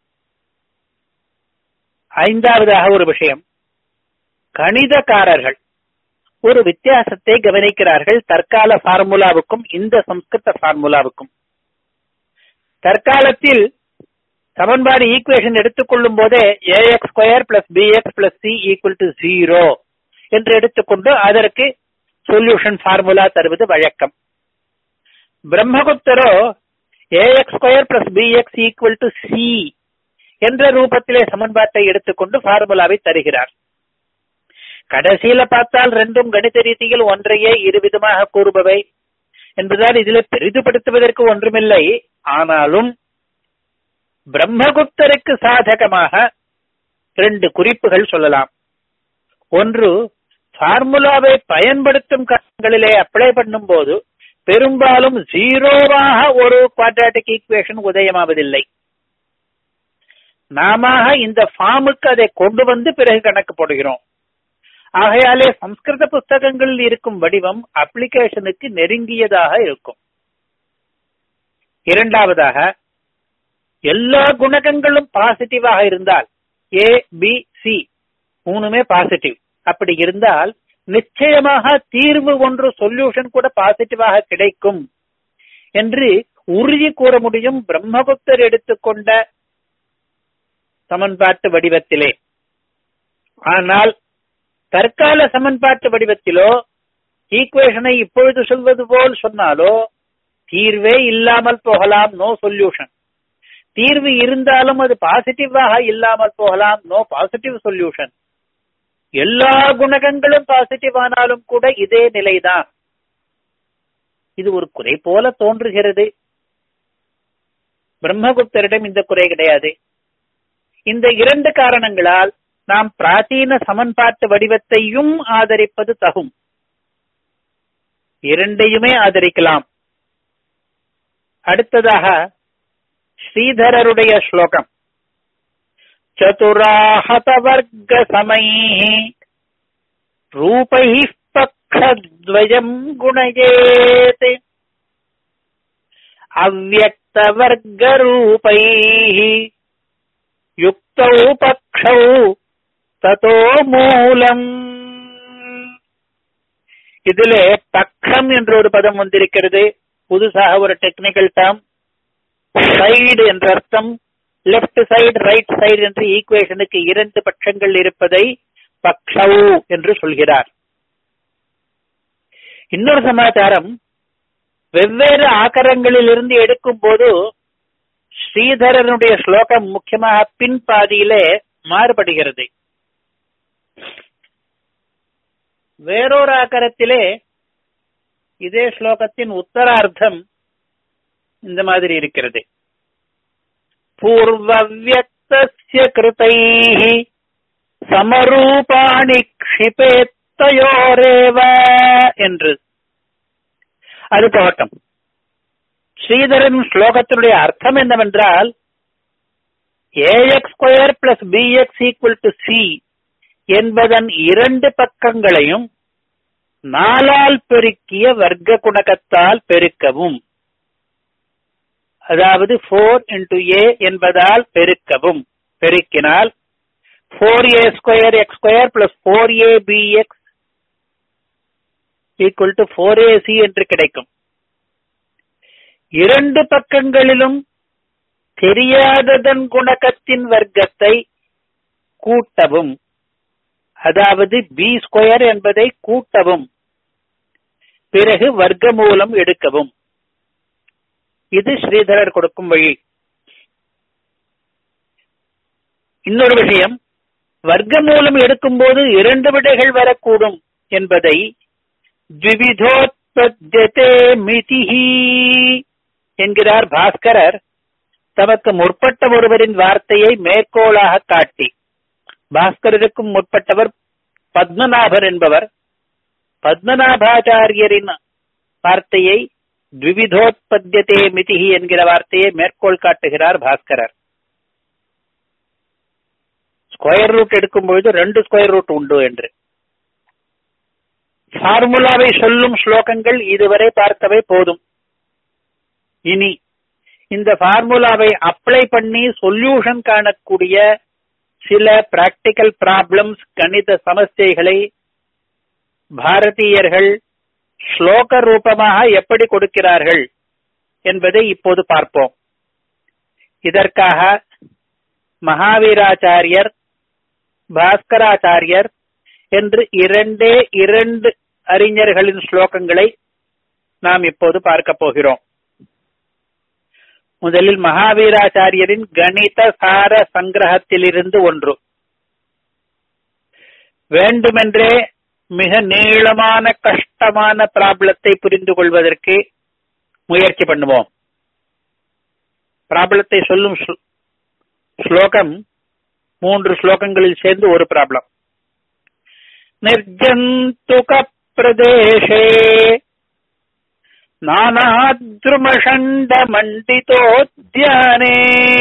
ஐந்தாவதாக ஒரு விஷயம் கணிதக்காரர்கள் ஒரு வித்தியாசத்தை கவனிக்கிறார்கள் தற்கால ஃபார்முலாவுக்கும் இந்த சம்ஸ்கிருத ஃபார்முலாவுக்கும் தற்காலத்தில் சமன்பாடு ஈக்குவேஷன் எடுத்துக்கொள்ளும் போதே ax square plus bx plus c equal to zero என்று எடுத்துக்கொண்டு அதற்கு சொல்யூஷன் ஃபார்முலா தருவது வழக்கம் பிரம்மகுப்தரோ ax square plus bx equal to c என்ற ரூபத்திலே சமன்பாட்டை எடுத்துக்கொண்டு ஃபார்முலாவை தருகிறார் கடைசியில பார்த்தால் ரெண்டும் கணித ரீதியில் ஒன்றையே இருவிதமாக கூறுபவை என்பதால் இதில் பெரிதுபடுத்துவதற்கு ஒன்றுமில்லை ஆனாலும் பிரம்மகுப்தருக்கு சாதகமாக ரெண்டு குறிப்புகள் சொல்லலாம் ஒன்று ஃபார்முலாவை பயன்படுத்தும் காலங்களிலே அப்ளை பண்ணும் போது பெரும்பாலும் ஜீரோவாக ஒரு குவாட்ராட்டிக் ஈக்குவேஷன் உதயமாவதில்லை நாம இந்த ஃபார்முக்கு அதை கொண்டு வந்து பிறகு கணக்கு போடுகிறோம் ஆகையாலே சம்ஸ்கிருத புஸ்தகங்களில் இருக்கும் வடிவம் அப்ளிகேஷனுக்கு நெருங்கியதாக இருக்கும் இரண்டாவதாக எல்லா குணகங்களும் பாசிட்டிவாக இருந்தால் ஏ பி சி மூணுமே பாசிட்டிவ் அப்படி இருந்தால் நிச்சயமாக தீர்வு ஒன்று சொல்யூஷன் கூட பாசிட்டிவாக கிடைக்கும் என்று உறுதி கூற முடியும் பிரம்மகுப்தர் எடுத்துக்கொண்ட சமன்பாட்டு வடிவத்திலே ஆனால் தற்கால சமன்பாட்டு வடிவத்திலோ ஈக்குவேஷனை இப்பொழுது சொல்வது போல் சொன்னாலோ தீர்வே இல்லாமல் போகலாம் நோ சொல்யூஷன் தீர்வு இருந்தாலும் அது பாசிட்டிவாக இல்லாமல் போகலாம் நோ பாசிட்டிவ் சொல்யூஷன் எல்லா குணகங்களும் பாசிட்டிவ் ஆனாலும் கூட இதே நிலைதான் இது ஒரு குறை போல தோன்றுகிறது பிரம்மகுப்தரிடம் இந்த குறை கிடையாது இந்த இரண்டு காரணங்களால் நாம் பிராச்சீன சமன்பாட்டு வடிவத்தையும் ஆதரிப்பது தகும் இரண்டையுமே ஆதரிக்கலாம் அடுத்ததாக ஸ்ரீதரருடைய ஸ்லோகம் சதுராஹத வர்க்க சமை ரூபை பக்ஷத்வயம் குணயேத் அவ்வக்த வர்க்க ரூபை யுக்தௌ பக்ஷௌ ததோ மூலம் இதிலே பக்கம் என்ற ஒரு பதம் வந்திருக்கிறது புதுசாக ஒரு டெக்னிக்கல் டேர்ம் சைடு என்ற அர்த்தம் லெப்ட் சைடு ரைட் சைடு என்று ஈக்குவேஷனுக்கு இரண்டு பட்சங்கள் இருப்பதை பக்ஷவு என்று சொல்கிறார் இன்னொரு சமாச்சாரம் வெவ்வேறு ஆக்கரங்களில் இருந்து எடுக்கும் போது ஸ்ரீதரனுடைய ஸ்லோகம் முக்கியமாக பின் பாதியிலே மாறுபடுகிறது வேறொரு ஆக்கரத்திலே இதே ஸ்லோகத்தின் உத்தரார்த்தம் இந்த மாதிரி இருக்கிறது பூர்வவியக்தஸ்ய கிருதைः சமரூபாணி க்ஷிபேத்தயோரேவ என்று அது போகட்டும் ஸ்ரீதரன் ஸ்லோகத்தினுடைய அர்த்தம் என்னவென்றால் ax square plus bx equal to c என்பதன் இரண்டு பக்கங்களையும் நாலால் பெருக்கிய வர்க்க குணகத்தால் பெருக்கவும் அதாவது போர் இன்டு ஏ என்பதால் பெருக்கவும் பெருக்கினால் four a square x square plus four a b x equal to four a c என்று கிடைக்கும் இரண்டு பக்கங்களிலும் தெரியாததன் குணகத்தின் வர்க்கத்தை கூட்டவும் அதாவது பி ஸ்கொயர் என்பதை கூட்டவும் பிறகு வர்க்கமூலம் எடுக்கவும் இது ஸ்ரீதரர் கொடுக்கும் வழி இன்னொரு விஷயம் வர்க்கமூலம் எடுக்கும்போது இரண்டு விடைகள் வரக்கூடும் என்பதை த்விவிதோத்பத்தியதே மிதிஹி என்கிறார் பாஸ்கரர் தமக்கு முற்பட்ட ஒருவரின் வார்த்தையை மேற்கோளாக காட்டி பாஸ்கரருக்கும் முற்பட்டவர் பத்மநாபர் என்பவர் பத்மநாபாச்சாரியரின் வார்த்தையை த்விவிதோத்பத்தியதே மிதிஹி என்கிற வார்த்தையை மேற்கோள் காட்டுகிறார் பாஸ்கரர் ஸ்கொயர் ரூட் எடுக்கும் பொழுது ரெண்டு ஸ்கொயர் ரூட் உண்டு என்று ஃபார்முலாவை சொல்லும் ஸ்லோகங்கள் இதுவரை பார்த்தவை போதும் இனி இந்த ஃபார்முலாவை அப்ளை பண்ணி சொல்யூஷன் காணக்கூடிய சில பிராக்டிக்கல் ப்ராப்ளம்ஸ் கணித சமஸ்தைகளை பாரதியர்கள் ஸ்லோக ரூபமாக எப்படி கொடுக்கிறார்கள் என்பதை இப்போது பார்ப்போம் இதற்காக மகாவீராச்சாரியர் பாஸ்கராச்சாரியர் என்று இரண்டே இரண்டு அறிஞர்களின் ஸ்லோகங்களை நாம் இப்போது பார்க்க போகிறோம் முதலில் மகாவீராச்சாரியரின் கணித சார சங்கிரகத்திலிருந்து ஒன்று வேண்டுமென்றே மிக நீளமான கஷ்டமான ப்ராப்ளத்தை புரிந்து கொள்வதற்கு முயற்சி பண்ணுவோம் ப்ராப்ளத்தை சொல்லும் ஸ்லோகம் மூன்று ஸ்லோகங்களில் சேர்ந்து ஒரு ப்ராப்ளம் निर्जन्तुक प्रदेशे नानाद्रुमषण्डमण्डितोद्याने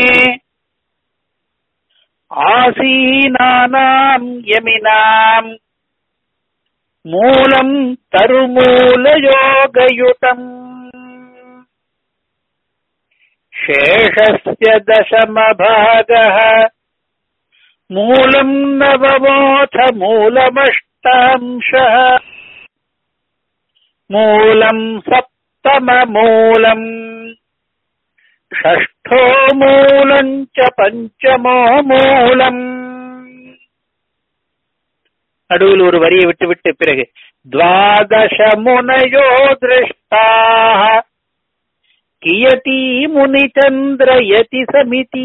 आसीनानाम् यमिनाम् मूलम् तरुमूलयोगयुतम् शेषस्य दशमभागः मूलम् नवमोऽथ मूलमष्टांशः मूलम् सप्तममूलम् षष्ठो मूलम् च பஞ்சமோ மூலம் நடுவில் ஒரு வரியை விட்டு விட்டு பிறகு துவாதச முனையோ திருஷ்டா கியதி முனிச்சந்திர யதி சமிதி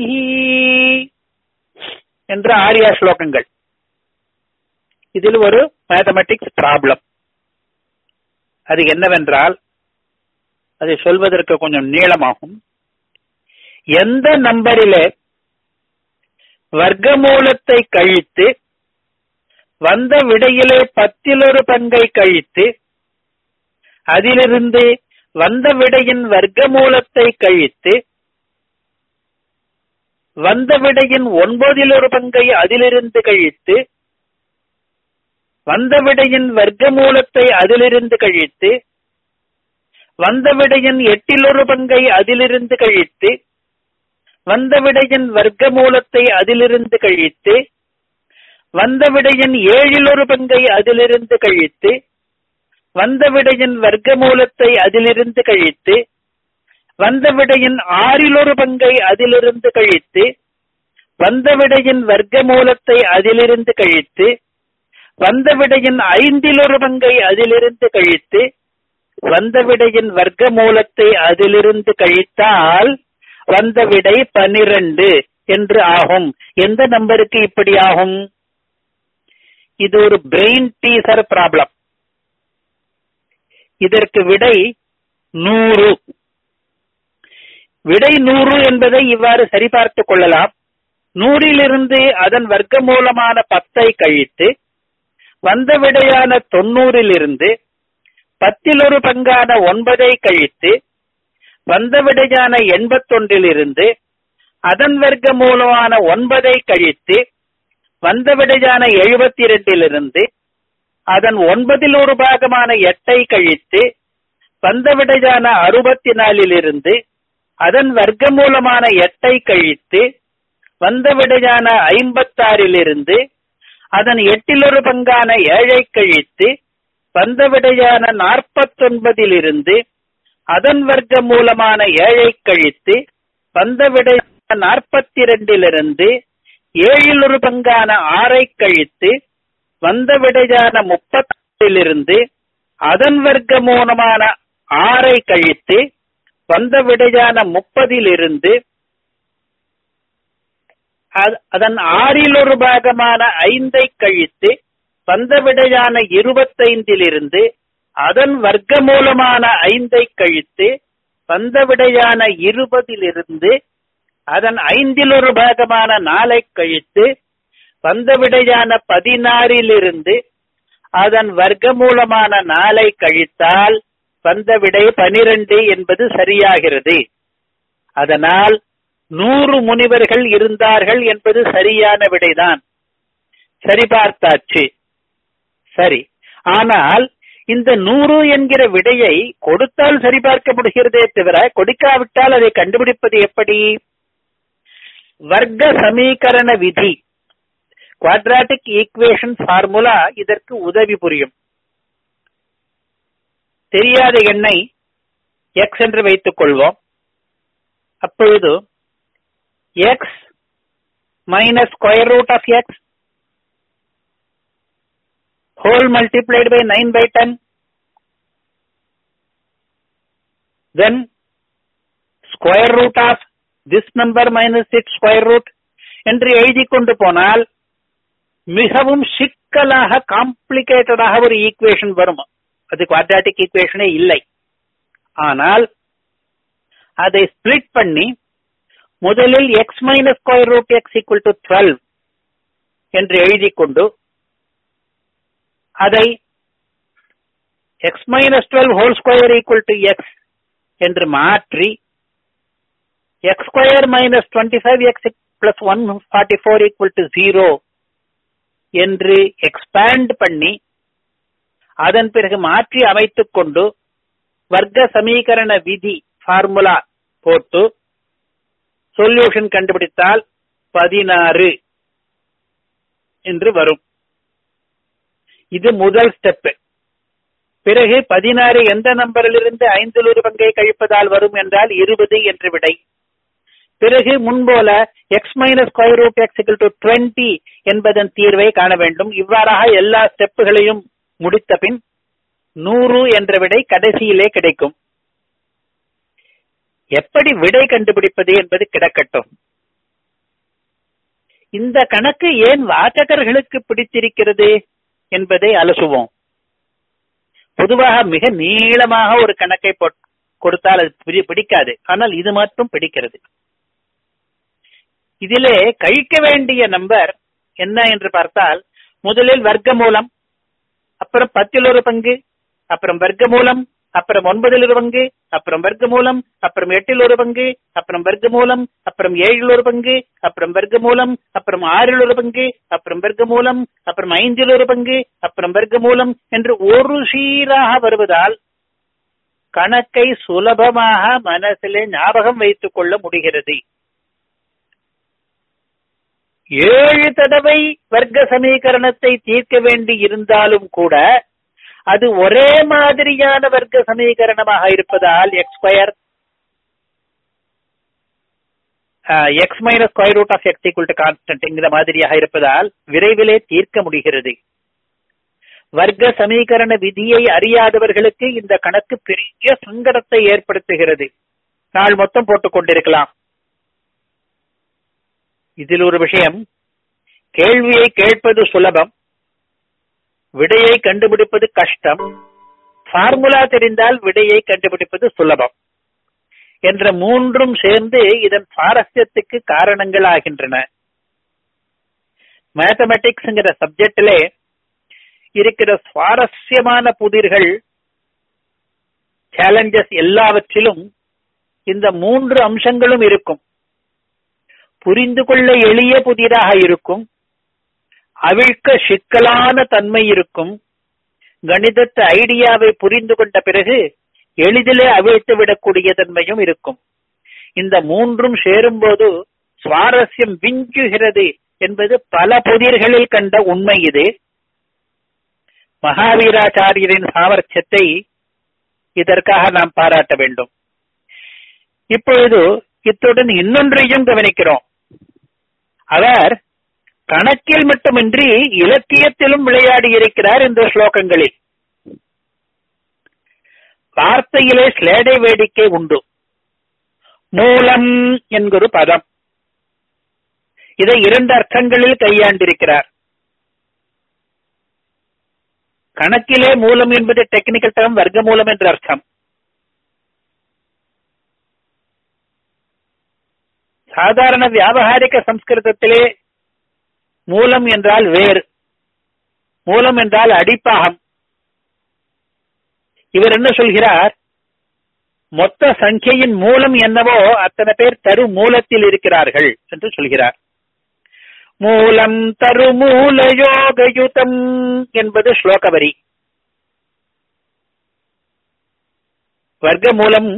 என்ற ஆரியா ஸ்லோகங்கள் இதில் ஒரு மேத்தமெட்டிக்ஸ் ப்ராப்ளம் அது என்னவென்றால் அதை சொல்வதற்கு கொஞ்சம் நீளமாகும் எந்த நம்பரிலே வர்க்கமூலத்தை கழித்து வந்த விடையிலே பத்திலொரு பங்கை கழித்து அதிலிருந்து வந்த விடையின் வர்க்கமூலத்தை கழித்து வந்த விடையின் ஒன்பதில் ஒரு பங்கை அதிலிருந்து கழித்து வந்த விடையின் வர்க்கமூலத்தை அதிலிருந்து கழித்து வந்த விடையின் எட்டில் ஒரு பங்கை அதிலிருந்து கழித்து வந்த விடையின் வர்க்கமூலத்தை அதிலிருந்து கழித்து வந்த விடையின் ஏழில் ஒரு பங்கை அதிலிருந்து கழித்து வந்த விடையின் வர்க்கமூலத்தை அதிலிருந்து கழித்து வந்த விடையின் ஆறில் ஒரு பங்கை அதிலிருந்து கழித்து வந்த விடையின் வர்க்கமூலத்தை அதிலிருந்து கழித்து வந்த விடையின் ஐந்தில் ஒரு பங்கை அதிலிருந்து கழித்து வந்த விடையின் வர்க்கமூலத்தை அதிலிருந்து கழித்தால் வந்த விடை பனிரெண்டு என்று ஆகும் எந்த நம்பருக்கு இப்படி ஆகும் இது ஒரு பிரெயின் டீசர் ப்ராப்ளம் இதற்கு விடை நூறு விடை நூறு என்பதை இவ்வாறு சரிபார்த்துக் கொள்ளலாம் நூறிலிருந்து அதன் வர்க்க மூலமான பத்தை கழித்து வந்த விடையான தொண்ணூறிலிருந்து பத்தில் ஒரு பங்கான ஒன்பதை கழித்து வந்த விடையான எண்பத்தொன்றிலிருந்து அதன் வர்க்க மூலமான ஒன்பதை கழித்து வந்த விடையான எழுபத்தி இரண்டிலிருந்து அதன் ஒன்பதில் ஒரு பாகமான எட்டை கழித்து வந்த விடையான அறுபத்தி நாலிலிருந்து அதன் வர்க்க மூலமான எட்டை கழித்து வந்த விடையான ஐம்பத்தாறிலிருந்து அதன் எட்டில் ஒரு பங்கான ஏழை கழித்து வந்த விடையான நாற்பத்தொன்பதிலிருந்து அதன் வர்க்க மூலமான ஏழை கழித்து வந்த விடையான நாற்பத்தி இரண்டிலிருந்து ஏழில் ஒரு பங்கான ஆறை கழித்து வந்த விடையான முப்பத்திலிருந்து அதன் வர்க்க மூலமான ஆறை கழித்து வந்த விடையான முப்பதிலிருந்து அதன் ஆறில் ஒரு பாகமான ஐந்தை கழித்து வந்த விடையான இருபத்தைந்திலிருந்து அதன் வர்க்க மூலமான ஐந்தை கழித்து வந்த விடையான இருபதிலிருந்து அதன் ஐந்தில் ஒரு பாகமான நாளை கழித்து வந்த விடையான பதினாறிலிருந்து அதன் வர்க்க மூலமான நாளை கழித்தால் வந்த விடை பனிரெண்டு என்பது சரியாகிறது அதனால் நூறு முனிவர்கள் இருந்தார்கள் என்பது சரியான விடைதான் சரிபார்த்தாச்சு சரி ஆனால் இந்த நூறு என்கிற விடையை கொடுத்தால் சரிபார்க்க முடிகிறதே தவிர கொடுக்காவிட்டால் அதை கண்டுபிடிப்பது எப்படி வர்க்க சமீகரண விதி குவாட்ராட்டிக் ஈக்குவேஷன் ஃபார்முலா இதற்கு உதவி புரியும் தெரியாத எண்ணை எக்ஸ் என்று வைத்துக் கொள்வோம் அப்பொழுது x minus square root of x whole multiplied by 9 by 10 then square root of this number minus its square root என்று எழுதி கொண்டு போனால் மிகவும் சிக்கலாக காம்ப்ளிகேட்டடாக ஒரு ஈக்குவேஷன் வரும் அது குவாட்ராட்டிக் ஈக்குவேஷனே இல்லை ஆனால் அதை ஸ்பிளிட் பண்ணி முதலில் x minus square root x equal to twelve என்று எழுதி கொண்டு அதை x minus twelve whole square equal to x என்று மாற்றி x square minus twenty five x plus one forty four equal to zero என்று எக்ஸ்பேண்ட் பண்ணி அதன் பிறகு மாற்றி அமைத்துக் கொண்டு வர்க்க சமீகரண விதி ஃபார்முலா போட்டு சொல்யூஷன் கண்டுபிடித்தால் பதினாறு என்று வரும் இது முதல் ஸ்டெப் பிறகு பதினாறு எந்த நம்பரிலிருந்து ஐந்தில் ஒரு பங்கை கழிப்பதால் வரும் என்றால் இருபது என்று விடை பிறகு முன்போல x minus square root x to twenty என்பதன் தீர்வை காண வேண்டும் இவ்வாறாக எல்லா ஸ்டெப்புகளையும் முடித்த பின் நூறு என்ற விடை கடைசியிலே கிடைக்கும் எப்படி விடை கண்டுபிடிப்பது என்பது கிடக்கட்டும் இந்த கணக்கு ஏன் வாசகர்களுக்கு பிடித்திருக்கிறது என்பதை அலசுவோம் பொதுவாக மிக நீளமாக ஒரு கணக்கை கொடுத்தால் அது பிடிக்காது ஆனால் இது மட்டும் பிடிக்கிறது இதிலே கழிக்க வேண்டிய நம்பர் என்ன என்று பார்த்தால் முதலில் வர்க்க மூலம் அப்புறம் பத்தில் ஒரு பங்கு அப்புறம் வர்க்க மூலம் அப்புறம் ஒன்பதில் ஒரு பங்கு அப்புறம் வர்க்க மூலம் அப்புறம் எட்டில் ஒரு பங்கு அப்புறம் வர்க்க மூலம் அப்புறம் ஏழில் ஒரு பங்கு அப்புறம் வர்க்க மூலம் அப்புறம் ஆறில் ஒரு பங்கு அப்புறம் வர்க்க மூலம் அப்புறம் ஐந்தில் ஒரு பங்கு அப்புறம் வர்க்க மூலம் என்று ஒரு சீராக வருவதால் கணக்கை சுலபமாக மனசிலே ஞாபகம் வைத்துக் கொள்ள முடிகிறது ஏழு தடவை வர்க்க சமீகரணத்தை தீர்க்க வேண்டி இருந்தாலும் கூட அது ஒரே மாதிரியான வர்க்க சமீகரணமாக இருப்பதால் x square x minus square root of x equal to கான்ஸ்டன்ட்ங்கிற மாதிரியாக இருப்பதால் விரைவிலே தீர்க்க முடிகிறது வர்க்க சமீகரண விதியை அறியாதவர்களுக்கு இந்த கணக்கு பெரிய சங்கடத்தை ஏற்படுத்துகிறது நாள் மொத்தம் போட்டுக் கொண்டிருக்கலாம் இதில் ஒரு விஷயம் கேள்வியை கேட்பது சுலபம் விடையை கண்டுபிடிப்பது கஷ்டம் ஃபார்முலா தெரிந்தால் விடையை கண்டுபிடிப்பது சுலபம் என்ற மூன்றும் சேர்ந்து இதன் சுவாரஸ்யத்துக்கு காரணங்கள் ஆகின்றன மேத்தமெட்டிக்ஸ்ங்கிற சப்ஜெக்டிலே இருக்கிற சுவாரஸ்யமான புதிர்கள் சேலஞ்சஸ் எல்லாவற்றிலும் இந்த மூன்று அம்சங்களும் இருக்கும் புரிந்து கொள்ள எளிய புதிராக இருக்கும் அவிழ்க்க சிக்கலான தன்மை இருக்கும் கணிதத்து ஐடியாவை புரிந்து கொண்ட பிறகு எளிதிலே அவிழ்த்து விடக்கூடிய தன்மையும் இருக்கும் இந்த மூன்றும் சேரும்போது சுவாரஸ்யம் விஞ்சுகிறது என்பது பல புதிர்களில் கண்ட உண்மை இது மகாவீராச்சாரியரின் சாமர்த்தியத்தை இதற்காக நாம் பாராட்ட வேண்டும் இப்பொழுது இத்துடன் இன்னொன்றையும் கவனிக்கிறோம் அவர் கணக்கில் மட்டுமின்றி இலக்கியத்திலும் விளையாடி இருக்கிறார் இந்த ஸ்லோகங்களில் வார்த்தையிலே ஸ்லேடை வேடிக்கை உண்டு மூலம் என்கிற பதம் இதை இரண்டு அர்த்தங்களில் கையாண்டிருக்கிறார் கணக்கிலே மூலம் என்பது டெக்னிக்கல் டேர்ம் வர்க்க மூலம் என்ற அர்த்தம் சாதாரண வியாபகாரிக சம்ஸ்கிருதத்திலே மூலம் என்றால் வேர் மூலம் என்றால் அடிப்பாகம் இவர் என்ன சொல்கிறார் மொத்த சங்கையின் மூலம் என்னவோ அத்தனை பேர் தரு மூலத்தில் இருக்கிறார்கள் என்று சொல்கிறார் மூலம் தரு மூல யோகயுதம் என்பது ஸ்லோகவரி வர்க்க மூலம்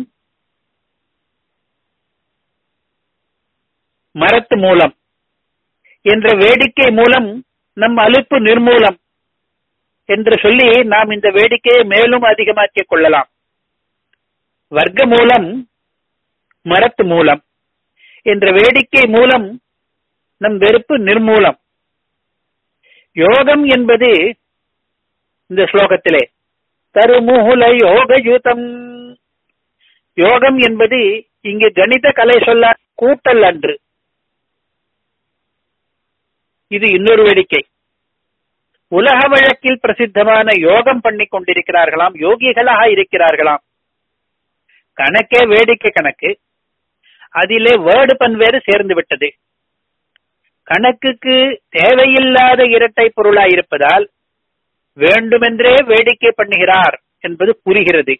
மரத்து மூலம் என்ற வேடிக்கை மூலம் நம் அலுப்பு நிர்மூலம் என்று சொல்லி நாம் இந்த வேடிக்கையை மேலும் அதிகமாக்கிக் கொள்ளலாம் வர்க்க மூலம் மரத்து மூலம் என்ற வேடிக்கை மூலம் நம் வெறுப்பு நிர்மூலம் யோகம் என்பது இந்த ஸ்லோகத்திலே தருமூல யோகயூதம் யோகம் என்பது இங்கு கணித கலை சொல்ல கூட்டல் அன்று இது இன்னொரு வேடிக்கை உலக வழக்கில் பிரசித்தமான யோகம் பண்ணி கொண்டிருக்கிறார்களாம் யோகிகளாக இருக்கிறார்களாம் கணக்கே வேடிக்கை கணக்கு அதிலே வேர்டு பன்வேறு சேர்ந்து விட்டது கணக்குக்கு தேவையில்லாத இரட்டை பொருளாயிருப்பதால் வேண்டுமென்றே வேடிக்கை பண்ணுகிறார் என்பது புரிகிறது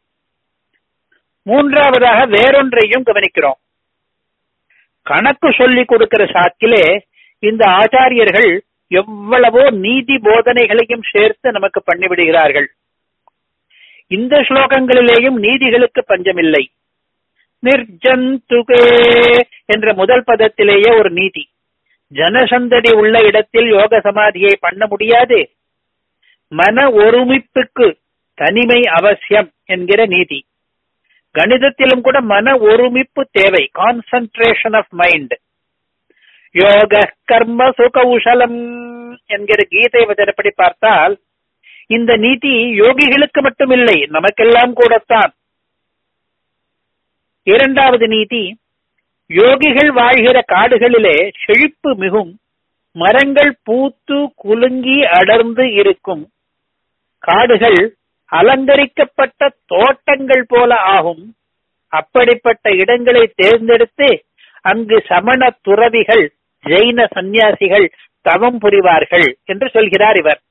மூன்றாவதாக வேறொன்றையும் கவனிக்கிறோம் கணக்கு சொல்லிக் கொடுக்கிற சாக்கிலே இந்த ஆச்சாரியர்கள் எவ்வளவோ நீதி போதனைகளையும் சேர்த்து நமக்கு பண்ணிவிடுகிறார்கள் இந்த ஸ்லோகங்களிலேயும் நீதிகளுக்கு பஞ்சமில்லை நிர்ஜந்துகே என்ற முதல் பதத்திலேயே ஒரு நீதி ஜனசந்ததி உள்ள இடத்தில் யோக சமாதியை பண்ண முடியாது மன ஒருமிப்புக்கு தனிமை அவசியம் என்கிற நீதி கணிதத்திலும் கூட மன ஒருமிப்பு தேவை கான்சன்ட்ரேஷன் ஆஃப் மைண்ட் யோக கர்ம சுகௌஷலம் என்கிற கீதை வச்சனப்படி பார்த்தால் இந்த நீதி யோகிகளுக்கு மட்டுமில்லை நமக்கெல்லாம் கூடத்தான் இரண்டாவது நீதி யோகிகள் வாழ்கிற காடுகளிலே செழிப்பு மிகும் மரங்கள் பூத்து குலுங்கி அடர்ந்து இருக்கும் காடுகள் அலங்கரிக்கப்பட்ட தோட்டங்கள் போல ஆகும் அப்படிப்பட்ட இடங்களை தேர்ந்தெடுத்து அங்கு சமண துறவிகள் ஜெயின சந்நியாசிகள் தவம் புரிவார்கள் என்று சொல்கிறார் இவர்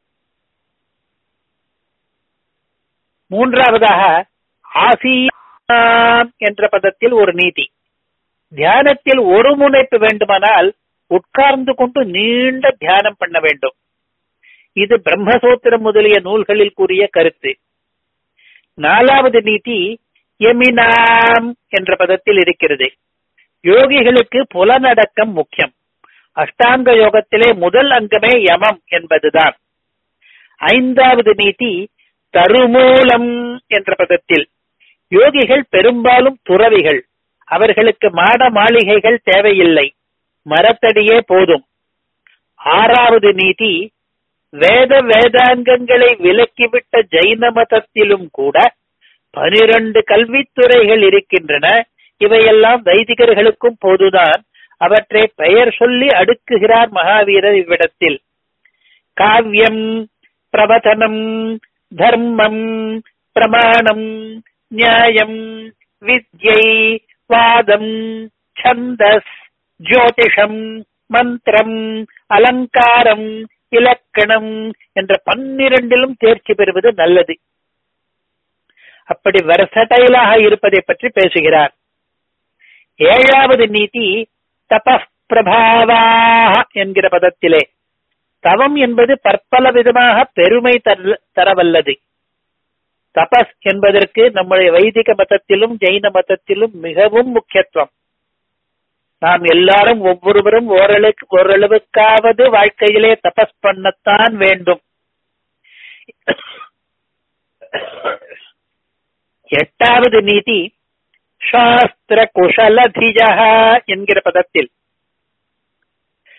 மூன்றாவதாக ஆசீனாம் என்ற பதத்தில் ஒரு நீதி தியானத்தில் ஒரு முனைப்பு வேண்டுமானால் உட்கார்ந்து கொண்டு நீண்ட தியானம் பண்ண வேண்டும் இது பிரம்மசூத்திரம் முதலிய நூல்களில் கூறிய கருத்து நாலாவது நீதி எமினாம் என்ற பதத்தில் இருக்கிறது யோகிகளுக்கு புலனடக்கம் முக்கியம் அஷ்டாங்க யோகத்திலே முதல் அங்கமே யமம் என்பதுதான் ஐந்தாவது நீதி தருமூலம் என்ற பதத்தில் யோகிகள் பெரும்பாலும் துறவிகள் அவர்களுக்கு மாட மாளிகைகள் தேவையில்லை மரத்தடியே போதும் ஆறாவது நீதி வேத வேதாங்கங்களை விலக்கிவிட்ட ஜைன மதத்திலும் கூட பனிரண்டு கல்வித்துறைகள் இருக்கின்றன இவையெல்லாம் வைதிகர்களுக்கும் போதுதான் அவற்றை பெயர் சொல்லி அடுக்குகிறார் மகாவீரர் இவ்விடத்தில் காவியம் பிரவதனம் தர்மம் பிரமாணம் நியாயம் வித்யை வாதம் சந்தஸ் ஜோதிஷம் மந்திரம் அலங்காரம் இலக்கணம் என்ற பன்னிரண்டிலும் தேர்ச்சி பெறுவது நல்லது அப்படி வெர்சடைலாக இருப்பதை பற்றி பேசுகிறார் ஏழாவது நீதி தபப்பிரபாவாக என்கிற பதத்திலே தவம் என்பது பற்பல விதமாக பெருமை தரவல்லது தபஸ் என்பதற்கு நம்முடைய வைதிக மதத்திலும் ஜெயின மதத்திலும் மிகவும் முக்கியத்துவம் நாம் எல்லாரும் ஒவ்வொருவரும் ஓரளவுக்கு ஓரளவுக்காவது வாழ்க்கையிலே தபஸ் பண்ணத்தான் வேண்டும் எட்டாவது நீதி சாஸ்திர குஷலதிஜா என்கிற பதத்தில்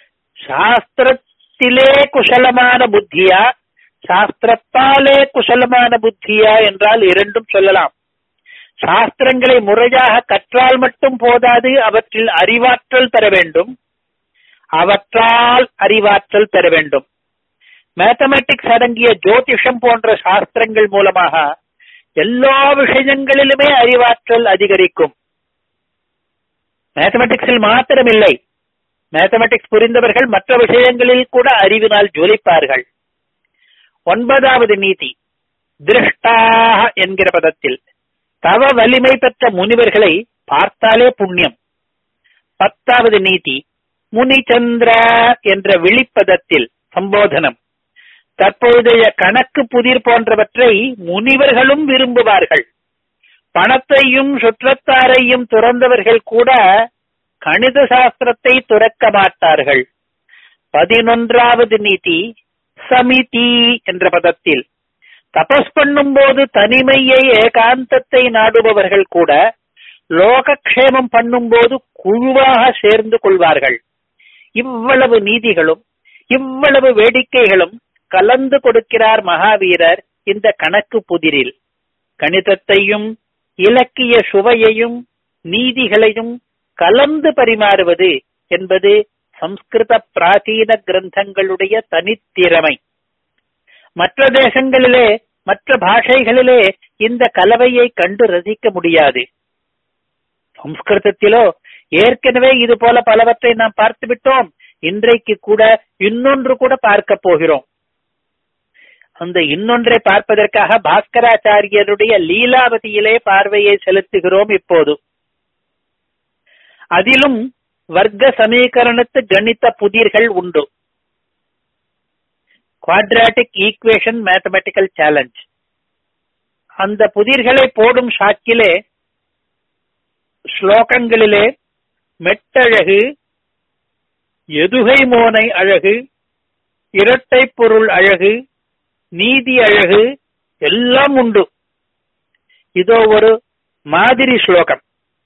சாஸ்திரத்திலே குசலமான புத்தியா சாஸ்திரத்தாலே குசலமான புத்தியா என்றால் இரண்டும் சொல்லலாம் சாஸ்திரங்களை முறையாக கற்றால் மட்டும் போதாது அவற்றில் அறிவாற்றல் பெற வேண்டும் அவற்றால் அறிவாற்றல் பெற வேண்டும் மேத்தமெட்டிக்ஸ் அடங்கிய ஜோதிஷம் போன்ற சாஸ்திரங்கள் மூலமாக எல்லா விஷயங்களிலுமே அறிவாற்றல் அதிகரிக்கும் மேத்தமெட்டிக்ஸில் மாத்திரமில்லை மேத்தமெட்டிக்ஸ் புரிந்தவர்கள் மற்ற விஷயங்களில் கூட அறிவினால் ஜொலிப்பார்கள் ஒன்பதாவது நீதி திருஷ்டாக என்கிற பதத்தில் தவ வலிமை பெற்ற முனிவர்களை பார்த்தாலே புண்ணியம் பத்தாவது நீதி முனிச்சந்திர என்ற விழிப்பதத்தில் சம்போதனம் தற்பொழுதைய கணக்கு புதிர் போன்றவற்றை முனிவர்களும் விரும்புவார்கள் பணத்தையும் சுற்றத்தாரையும் துறந்தவர்கள் கூட கணித சாஸ்திரத்தை துறக்க மாட்டார்கள் பதினொன்றாவது நீதி சமிதி என்ற பதத்தில் தபஸ் பண்ணும் போது தனிமையை ஏகாந்தத்தை நாடுபவர்கள் கூட லோகக்ஷேமம் பண்ணும் போது குழுவாக சேர்ந்து கொள்வார்கள் இவ்வளவு நீதிகளும் இவ்வளவு வேடிக்கைகளும் கலந்து கொடுக்கிறார் மகாவீரர் இந்த கணக்கு புதிரில் கணிதத்தையும் இலக்கிய சுவையையும் நீதிகளையும் கலந்து பரிமாறுவது என்பது சம்ஸ்கிருத பிராச்சீன கிரந்தங்களுடைய தனித்திறமை மற்ற தேசங்களிலே மற்ற பாஷைகளிலே இந்த கலவையை கண்டு ரசிக்க முடியாது சம்ஸ்கிருதத்திலோ ஏற்கனவே இது போல பலவற்றை நாம் பார்த்து விட்டோம் இன்றைக்கு கூட இன்னொன்று கூட பார்க்க போகிறோம் அந்த இன்னொன்றை பார்ப்பதற்காக பாஸ்கராச்சாரியருடைய லீலாவதியிலே பார்வையை செலுத்துகிறோம் இப்போது அதிலும் வர்க்க சமீகரணத்து கணித புதிர்கள் உண்டு குவாட்ராட்டிக் ஈக்குவேஷன் மேத்தமெட்டிக்கல் சேலஞ்ச் அந்த புதிர்களை போடும் சாக்கிலே ஸ்லோகங்களிலே மெட்டழகு எதுகை மோனை அழகு இரட்டை பொருள் அழகு நீதி அழகு எல்லாம் உண்டு இதோ ஒரு மாதிரி ஸ்லோகம்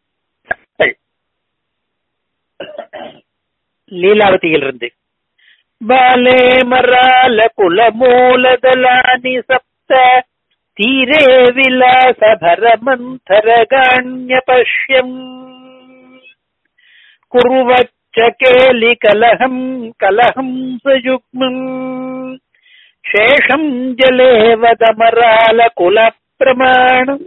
லீலாவதியிலிருந்து ಬಾಲೆ ಮರಾಲ ಕುಲ ಮೂಲದಲಾನಿ ಸಪ್ತ ತೀರೇ ವಿಲಾಸ ಭರ ಮಂಥರ ಗಾಣ್ಯ ಪಶ್ಯಂ ಕುರುವಚ್ಚ ಕೇಲಿ ಕಲಹಂ ಕಲಹಂ ಸಯುಗ್ಮಂ ಶೇಷಂ ಜಲೇ ವದ ಮರಾಲ ಕುಲ ಪ್ರಮಾಣಂ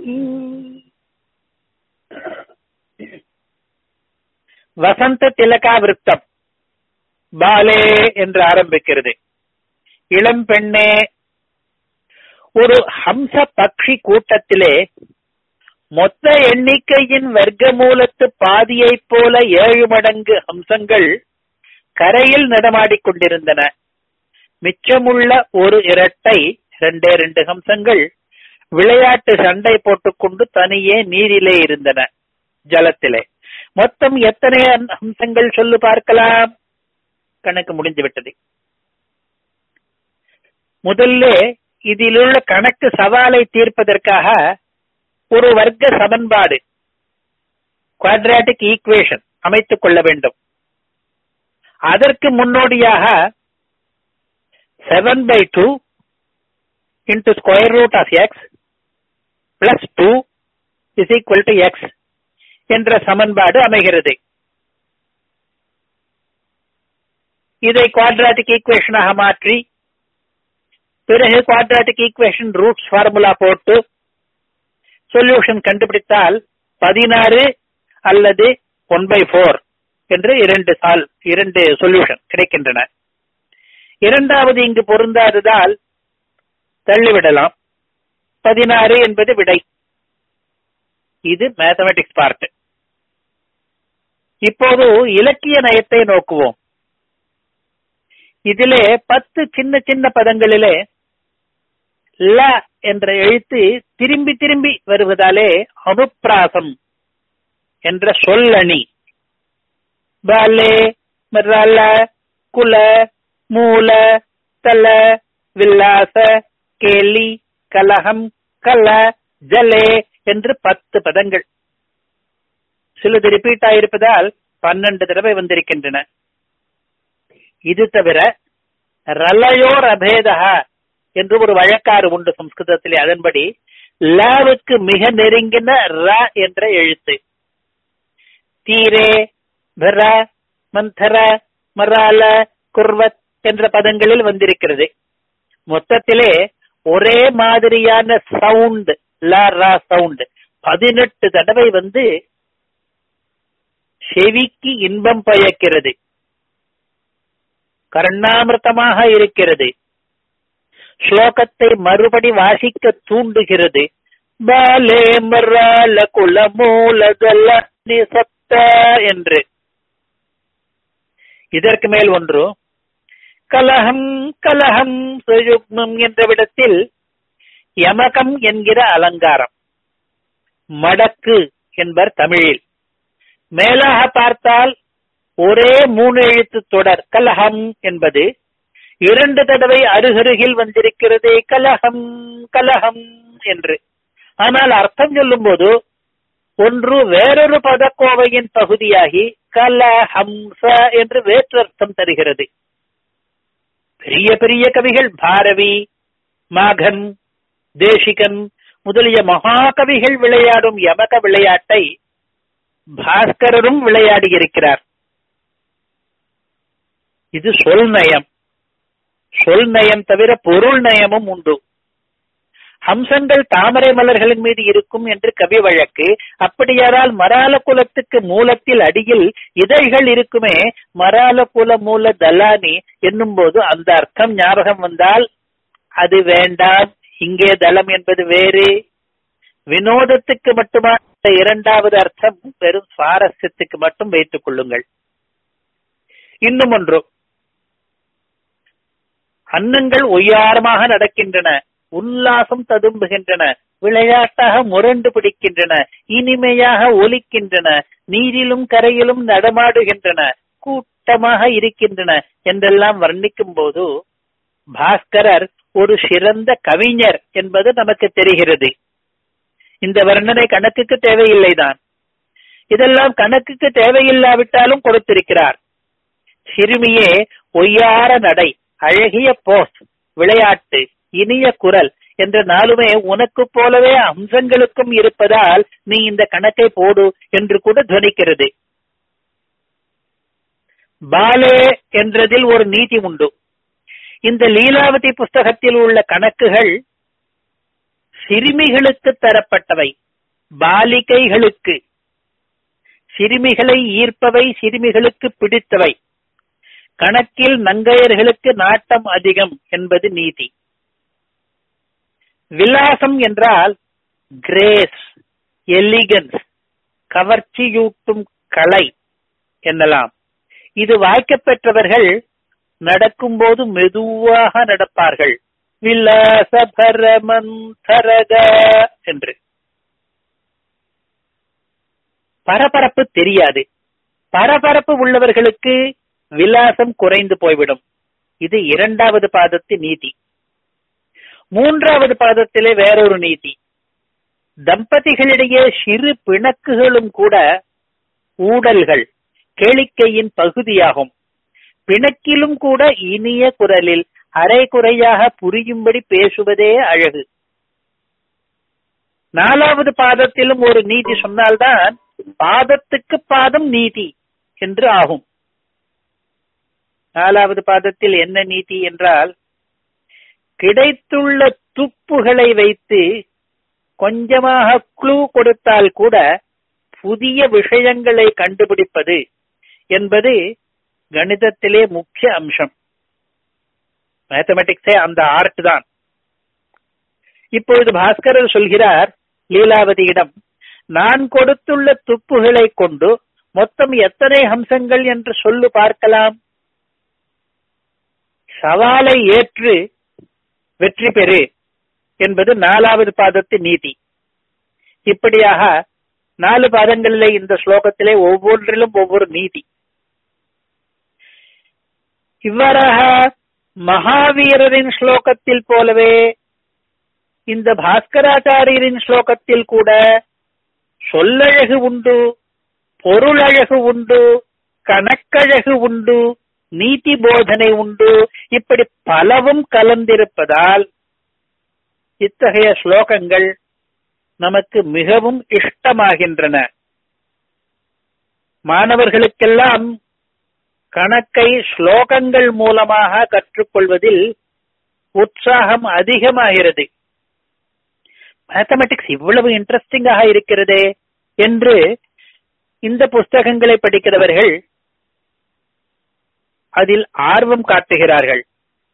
வசந்த திலகா விருத்தம் பாலே என்று ஆரம்பிக்கிறது இளம் பெண்ணே ஒரு ஹம்ச பக்ஷி கூட்டத்திலே மொத்த எண்ணிக்கையின் வர்க்கமூலத்து பாதியைப் போல ஏழு மடங்கு ஹம்சங்கள் கரையில் நடமாடிக் கொண்டிருந்தன மிச்சமுள்ள ஒரு இரட்டை ரெண்டே ரெண்டு ஹம்சங்கள் விளையாட்டு சண்டை போட்டுக்கொண்டு தனியே நீரிலே இருந்தன ஜலத்திலே மொத்தம் எத்தனை அம்சங்கள் சொல்லு பார்க்கலாம் கணக்கு முடிந்து விட்டது முதல்ல இதிலுள்ள கணக்கு சவாலை தீர்ப்பதற்காக ஒரு வர்க்க சமன்பாடு குவாட்ராட்டிக் ஈக்குவேஷன் அமைத்துக் கொள்ள வேண்டும் அதற்கு முன்னோடியாக seven by two into square root of x plus two is equal to x என்ற சமன்பாடு அமைகிறது இதை குவாட்ராட்டிக் ஈக்குவேஷனாக மாற்றி பிறகு குவாட்ராட்டிக் ஈக்குவேஷன் ரூட்ஸ் ஃபார்முலா போட்டு சொல்யூஷன் கண்டுபிடித்தால் பதினாறு அல்லது ஒன் பை போர் என்று இரண்டு சால் இரண்டு சொல்யூஷன் கிடைக்கின்றன இரண்டாவது இங்கு பொருந்தாததால் தள்ளிவிடலாம் பதினாறு என்பது விடை இது மேத்தமெட்டிக்ஸ் பார்ட் இப்போது இலக்கிய நயத்தை நோக்குவோம் இதிலே பத்து சின்ன சின்ன பதங்களிலே ல என்ற எழுத்து திரும்பி திரும்பி வருவதாலே அனுப்பிராசம் என்ற சொல்லணி பாலே மிரல குல மூல தல வில்லாச கேலி கலகம் கல ஜலே என்று பத்து பதங்கள் சிலது ரிப்பீட் ஆயிருப்பதால் பன்னெண்டு தடவை வந்திருக்கின்றன இது தவிர ரலயோர் அபேதா என்று ஒரு வழக்காறு உண்டு சம்ஸ்கிருதத்திலே அதன்படி லாவுக்கு மிக நெருங்கின ர என்ற எழுத்து தீரே பர மந்தர மரால குர்வத் என்ற பதங்களில் வந்திருக்கிறது மொத்தத்திலே ஒரே மாதிரியான சவுண்ட் ல ரா சவுண்ட் பதினெட்டு தடவை வந்து செவிக்கு இன்பம் பயக்கிறது கர்ணாமிர்தமாக இருக்கிறது ஸ்லோகத்தை மறுபடி வாசிக்க தூண்டுகிறது பாலே மரால குலமூலகல நிசப்த என்று இதற்கு மேல் ஒன்று கலகம் கலகம் சுயுக்மம் என்ற விடத்தில் யமகம் என்கிற அலங்காரம் மடக்கு என்பர் தமிழில் மேலாக பார்த்தால் ஒரே மூணு எழுத்து தொடர் கலகம் என்பது இரண்டு தடவை அருகருகில் வந்திருக்கிறது கலகம் கலகம் என்று ஆனால் அர்த்தம் சொல்லும் போது ஒன்று வேறொரு பதக்கோவையின் பகுதியாகி கலஹம்ச என்று வேற்றர்த்தம் தருகிறது பெரிய பெரிய கவிகள் பாரவி மாகன் தேசிகன் முதலிய மகாகவிகள் விளையாடும் யமக விளையாட்டை பாஸ்கரரும் விளையாடியிருக்கிறார் இது சொல் நயம் சொல் நயம் தவிர பொருள் நயமும் உண்டு ஹம்சங்கள் தாமரை மலர்களின் மீது இருக்கும் என்று கவி வழக்கு அப்படியானால் மரால குலத்துக்கு மூலத்தில் அடியில் இதழ்கள் இருக்குமே மரால குல மூல தலானி என்னும் போது அந்த அர்த்தம் ஞாபகம் வந்தால் அது வேண்டாம் இங்கே தளம் என்பது வேறு வினோதத்துக்கு மட்டுமா இரண்டாவது அர்த்தம் வெறும் சுவாரஸ்யத்துக்கு மட்டும் வைத்துக் கொள்ளுங்கள் இன்னும் ஒன்று அன்னங்கள் ஒய்யாரமாக நடக்கின்றன உல்லாசம் ததும்புகின்றன விளையாட்டாக முரண்டு பிடிக்கின்றன இனிமையாக ஒலிக்கின்றன நீரிலும் கரையிலும் நடமாடுகின்றன கூட்டமாக இருக்கின்றன என்றெல்லாம் வர்ணிக்கும் போது பாஸ்கரர் ஒரு சிறந்த கவிஞர் என்பது நமக்கு தெரிகிறது இந்த வர்ணனை கணக்குக்கு தேவையில்லைதான் இதெல்லாம் கணக்குக்கு தேவையில்லாவிட்டாலும் கொடுத்திருக்கிறார் சிறுமியே ஒய்யார நடை அழகிய போஸ் விளையாட்டு இனிய குரல் என்ற நாளுமே உனக்கு போலவே அம்சங்களுக்கும் இருப்பதால் நீ இந்த கணக்கை போடு என்று கூட துவனிக்கிறது பாலே என்றதில் ஒரு நீதி உண்டு இந்த லீலாவதி புஸ்தகத்தில் உள்ள கணக்குகள் சிறுமிகளுக்கு தரப்பட்டவை பாலிகைகளுக்கு சிறுமிகளை ஈர்ப்பவை சிறுமிகளுக்கு பிடித்தவை கணக்கில் நங்கையர்களுக்கு நாட்டம் அதிகம் என்பது நீதி விலாசம் என்றால் கிரேஸ் எலிகன்ஸ் கவர்ச்சியூட்டும் கலை என்னலாம் இது வாய்க்கப்பெற்றவர்கள் நடக்கும்போது மெதுவாக நடப்பார்கள் விலாசபரமந்தரக என்று பரபரப்பு தெரியாது பரபரப்பு உள்ளவர்களுக்கு விலாசம் குறைந்து போய்விடும் இது இரண்டாவது பாதத்தின் நீதி மூன்றாவது பாதத்திலே வேறொரு நீதி தம்பதிகளிடையே சிறு பிணக்குகளும் கூட ஊடல்கள் கேளிக்கையின் பகுதியாகும் பிணக்கிலும் கூட இனிய குரலில் அரை குறையாக புரியும்படி பேசுவதே அழகு நாலாவது பாதத்திலும் ஒரு நீதி சொன்னால்தான் பாதத்துக்கு பாதம் நீதி என்று ஆகும் நாலாவது பாதத்தில் என்ன நீதி என்றால் கிடைத்துள்ள துப்புகளை வைத்து கொஞ்சமாக க்ளூ கொடுத்தால் கூட புதிய விஷயங்களை கண்டுபிடிப்பது என்பது கணிதத்திலே முக்கிய அம்சம் மேத்தமெட்டிக்ஸே அந்த ஆர்ட் தான் இப்பொழுது பாஸ்கரர் சொல்கிறார் லீலாவதியிடம் நான் கொடுத்துள்ள துப்புகளை கொண்டு மொத்தம் எத்தனை ஹம்சங்கள் என்று சொல்லு பார்க்கலாம் சவாலை ஏற்று வெற்றி பெறு என்பது நாலாவது பாதத்தின் நீதி இப்படியாக நாலு பாதங்களிலே இந்த ஸ்லோகத்திலே ஒவ்வொன்றிலும் ஒவ்வொரு நீதி இவ்வாறாக மகாவீரரின் ஸ்லோகத்தில் போலவே இந்த பாஸ்கராச்சாரியரின் ஸ்லோகத்தில் கூட சொல்லழகு உண்டு பொருளழகு உண்டு கணக்கழகு உண்டு நீதி போதனை உண்டு இப்படி பலவும் கலந்திருப்பதால் இத்தகைய ஸ்லோகங்கள் நமக்கு மிகவும் இஷ்டமாகின்றன மாணவர்களுக்கெல்லாம் கணக்கை ஸ்லோகங்கள் மூலமாக கற்றுக்கொள்வதில் உற்சாகம் அதிகமாகிறது மேத்தமெட்டிக்ஸ் இவ்வளவு இன்ட்ரெஸ்டிங்காக இருக்கிறதே என்று இந்த புஸ்தகங்களை படிக்கிறவர்கள் அதில் ஆர்வம் காட்டுகிறார்கள்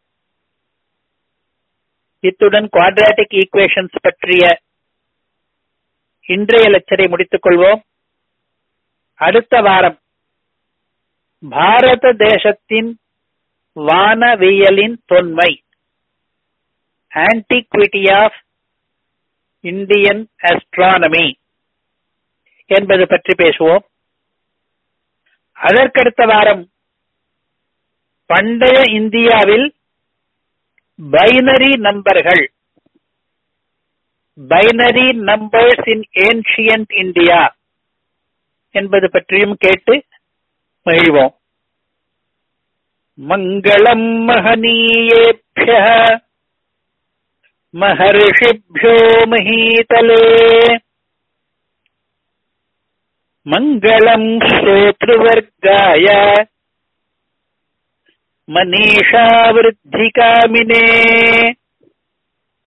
இத்துடன் குவாட்ராட்டிக் ஈக்குவேஷன்ஸ் பற்றிய இன்றைய லெக்சரை முடித்துக் கொள்வோம் அடுத்த வாரம் பாரத தேசத்தின் வானவியலின் தொன்மை ஆன்டிக்விட்டி ஆஃப் இந்தியன் அஸ்ட்ரானமி என்பது பற்றி பேசுவோம் அதற்கடுத்த வாரம் பண்டைய இந்தியாவில் பைனரி நம்பர்கள் binary numbers in ancient India என்பது பற்றியும் கேட்டு மகிழ்வோம் மங்களம் மகனீயேபிய महर्षिभ्यो महीतले मङ्गलम् श्रोतृवर्गाय मनीषावृद्धिकामिने